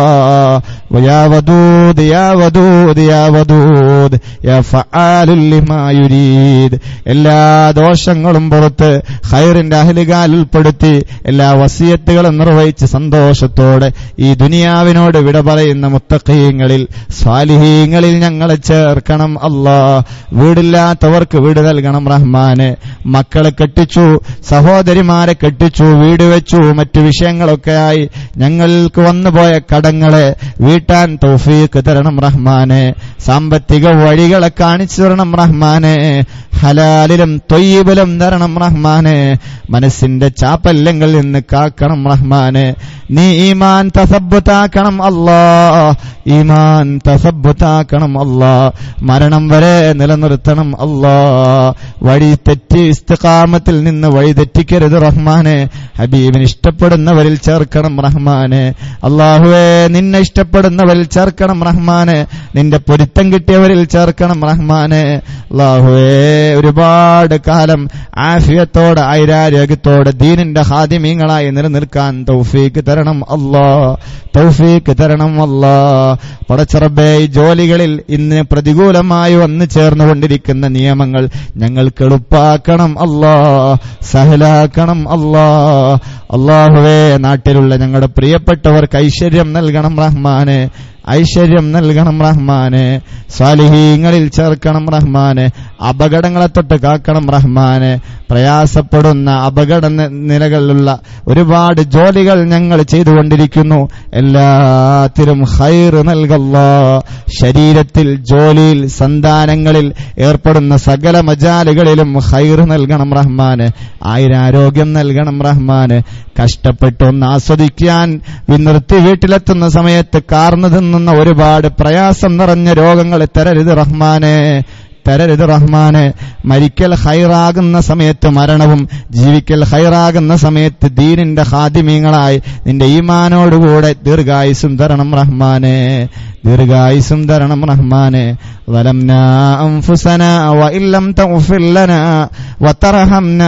[SPEAKER 2] യാ വദൂദ് യാ വദൂദ് യാ വദൂദ് യാ ഫആലുൽ ലിമാ യുരീദ് എല്ലാ ദോഷങ്ങളും പുറത്ത് ഖൈറിന്റെ അഹലുകാൽ ഉൾപ്പെടുത്തി എല്ലാ വസിയത്തുകളും നിർവഹിച്ച് സന്തോഷത്തോടെ ഈ ദുനിയാവിനോട് വിട പറയുന്ന മുത്തഖീങ്ങളിൽ സ്വാലിഹീങ്ങളിൽ ഞങ്ങളെ ചേർക്കണം അല്ലാ വീടില്ലാത്തവർക്ക് വീട് നൽകണം റഹ്മാന് മക്കളെ കെട്ടിച്ചു സഹോദരിമാരെ കെട്ടിച്ചു വീട് വെച്ചു മറ്റു വിഷയങ്ങളൊക്കെയായി ഞങ്ങൾക്ക് വന്നുപോയ കടങ്ങളെ വീട്ടാൻ തൗഫീഖ് തരണം റഹ്മാനെ സാമ്പത്തിക വഴികളെ കാണിച്ചു തരണം റഹ്മാനെ ഹലാലിലും തൊയ്യബിലും തരണം റഹ്മാനെ മനസ്സിന്റെ ചാപ്പല്യങ്ങളിൽ നിന്ന് കാക്കണം റഹ്മാനെ നീ ഈമാൻ തസബുത്താക്കണം അല്ലാ ഈമാൻ തസബുത്താക്കണം അല്ലാ മരണം വരെ നിലനിർത്തണം അല്ലാ വഴി തെറ്റി ഇസ്തിഖാമത്തിൽ നിന്ന് വഴി തെറ്റിക്കരുത് റഹ്മാനെ ഹബീബിന് ഇഷ്ടപ്പെടുന്നവരിൽ ചേർക്കണം റഹ്മാനെ അള്ളാഹുവേ നിന്നെ ഇഷ്ടപ്പെടുന്നവരിൽ ചേർക്കണം റഹ്മാനെ നിന്റെ പൊരുത്തം കിട്ടിയവരിൽ ചേർക്കണം റഹ്മാനെ അള്ളാഹുവേ ഒരുപാട് കാലം ആഫിയത്തോടെ ഐരാരോഗ്യത്തോടെ ദീനിന്റെ ഹാദിമീങ്ങളായി നിലനിൽക്കാൻ തൗഫീക്ക് തരണം അല്ലാ തൗഫീക്ക് തരണം അല്ലാ പടച്ചറബേ ഈ ജോലികളിൽ ഇന്ന് പ്രതികൂലമായി വന്നു ചേർന്നുകൊണ്ടിരിക്കുന്ന നിയമങ്ങൾ ഞങ്ങൾക്ക് എളുപ്പാക്കണം അല്ലാ സഹലാക്കണം അല്ലാ അള്ളാഹുവേ നാട്ടിലുള്ള ഞങ്ങളുടെ പ്രിയപ്പെട്ടവർക്ക് ഐശ്വര്യം നൽകണം റഹ്മാനെ ഐശ്വര്യം നൽകണം റഹ്മാനെ സ്വാലിഹീങ്ങളിൽ ചേർക്കണം റഹ്മാനെ അപകടങ്ങളെ തൊട്ട് കാക്കണം റഹ്മാനെ പ്രയാസപ്പെടുന്ന അപകട നി- നിലകളിലുള്ള ഒരുപാട് ജോലികൾ ഞങ്ങൾ ചെയ്തുകൊണ്ടിരിക്കുന്നു എല്ലാത്തിലും ഹൈർ നൽകല്ല ശരീരത്തിൽ ജോലിയിൽ സന്താനങ്ങളിൽ ഏർപ്പെടുന്ന സകല മജാലുകളിലും ഹൈർ നൽകണം റഹ്മാന് ആയിരാരോഗ്യം നൽകണം റഹ്മാന് കഷ്ടപ്പെട്ടൊന്ന് ആസ്വദിക്കാൻ നിർത്തി വീട്ടിലെത്തുന്ന സമയത്ത് കാർന്നു തിന്നുന്ന ഒരുപാട് പ്രയാസം നിറഞ്ഞ രോഗങ്ങൾ തരരുത് റഹ്മാനെ തരരുത് റഹ്മാനെ മരിക്കൽ ഹൈറാകുന്ന സമയത്ത് മരണവും ജീവിക്കൽ ഹൈറാകുന്ന സമയത്ത് ദീനിന്റെ ഹാദിമീങ്ങളായി നിന്റെ ഈമാനോടുകൂടെ ദീർഘായുസും തരണം റഹ്മാനെ ദീർഘായുസും തരണം റഹ്മാനെ ظلمنا أنفسنا وإن لم تغفر لنا وترحمنا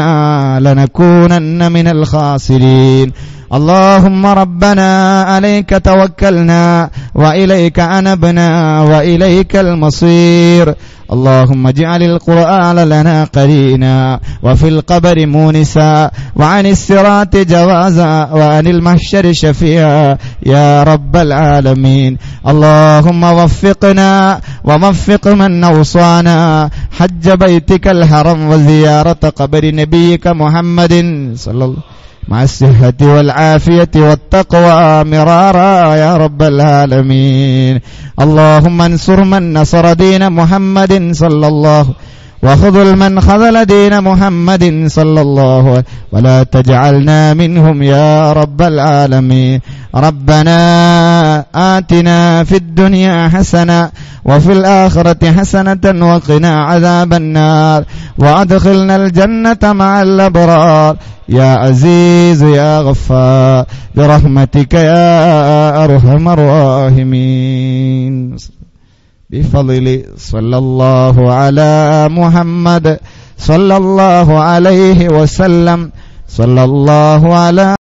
[SPEAKER 2] لنكونن من الخاسرين اللهم ربنا عليك توكلنا وإليك أنبنا وإليك المصير اللهم اجعل القرآن لنا قرينا وفي القبر مونسا وعن الصراط جوازا وعن المحشر شفيعا يا رب العالمين اللهم وفقنا ووفق من أوصانا حج بيتك الحرم وزيارة قبر نبيك محمد صلى الله مع الصحة والعافية والتقوى مرارا يا رب العالمين اللهم انصر من نصر دين محمد صلى الله وخذل من خذل دين محمد صلى الله عليه ولا تجعلنا منهم يا رب العالمين ربنا آتنا في الدنيا حسنة وفي الآخرة حسنة وقنا عذاب النار وأدخلنا الجنة مع الأبرار يا عزيز يا غفار برحمتك يا أرحم الراحمين بفضل صلى الله على محمد صلى الله عليه وسلم صلى الله على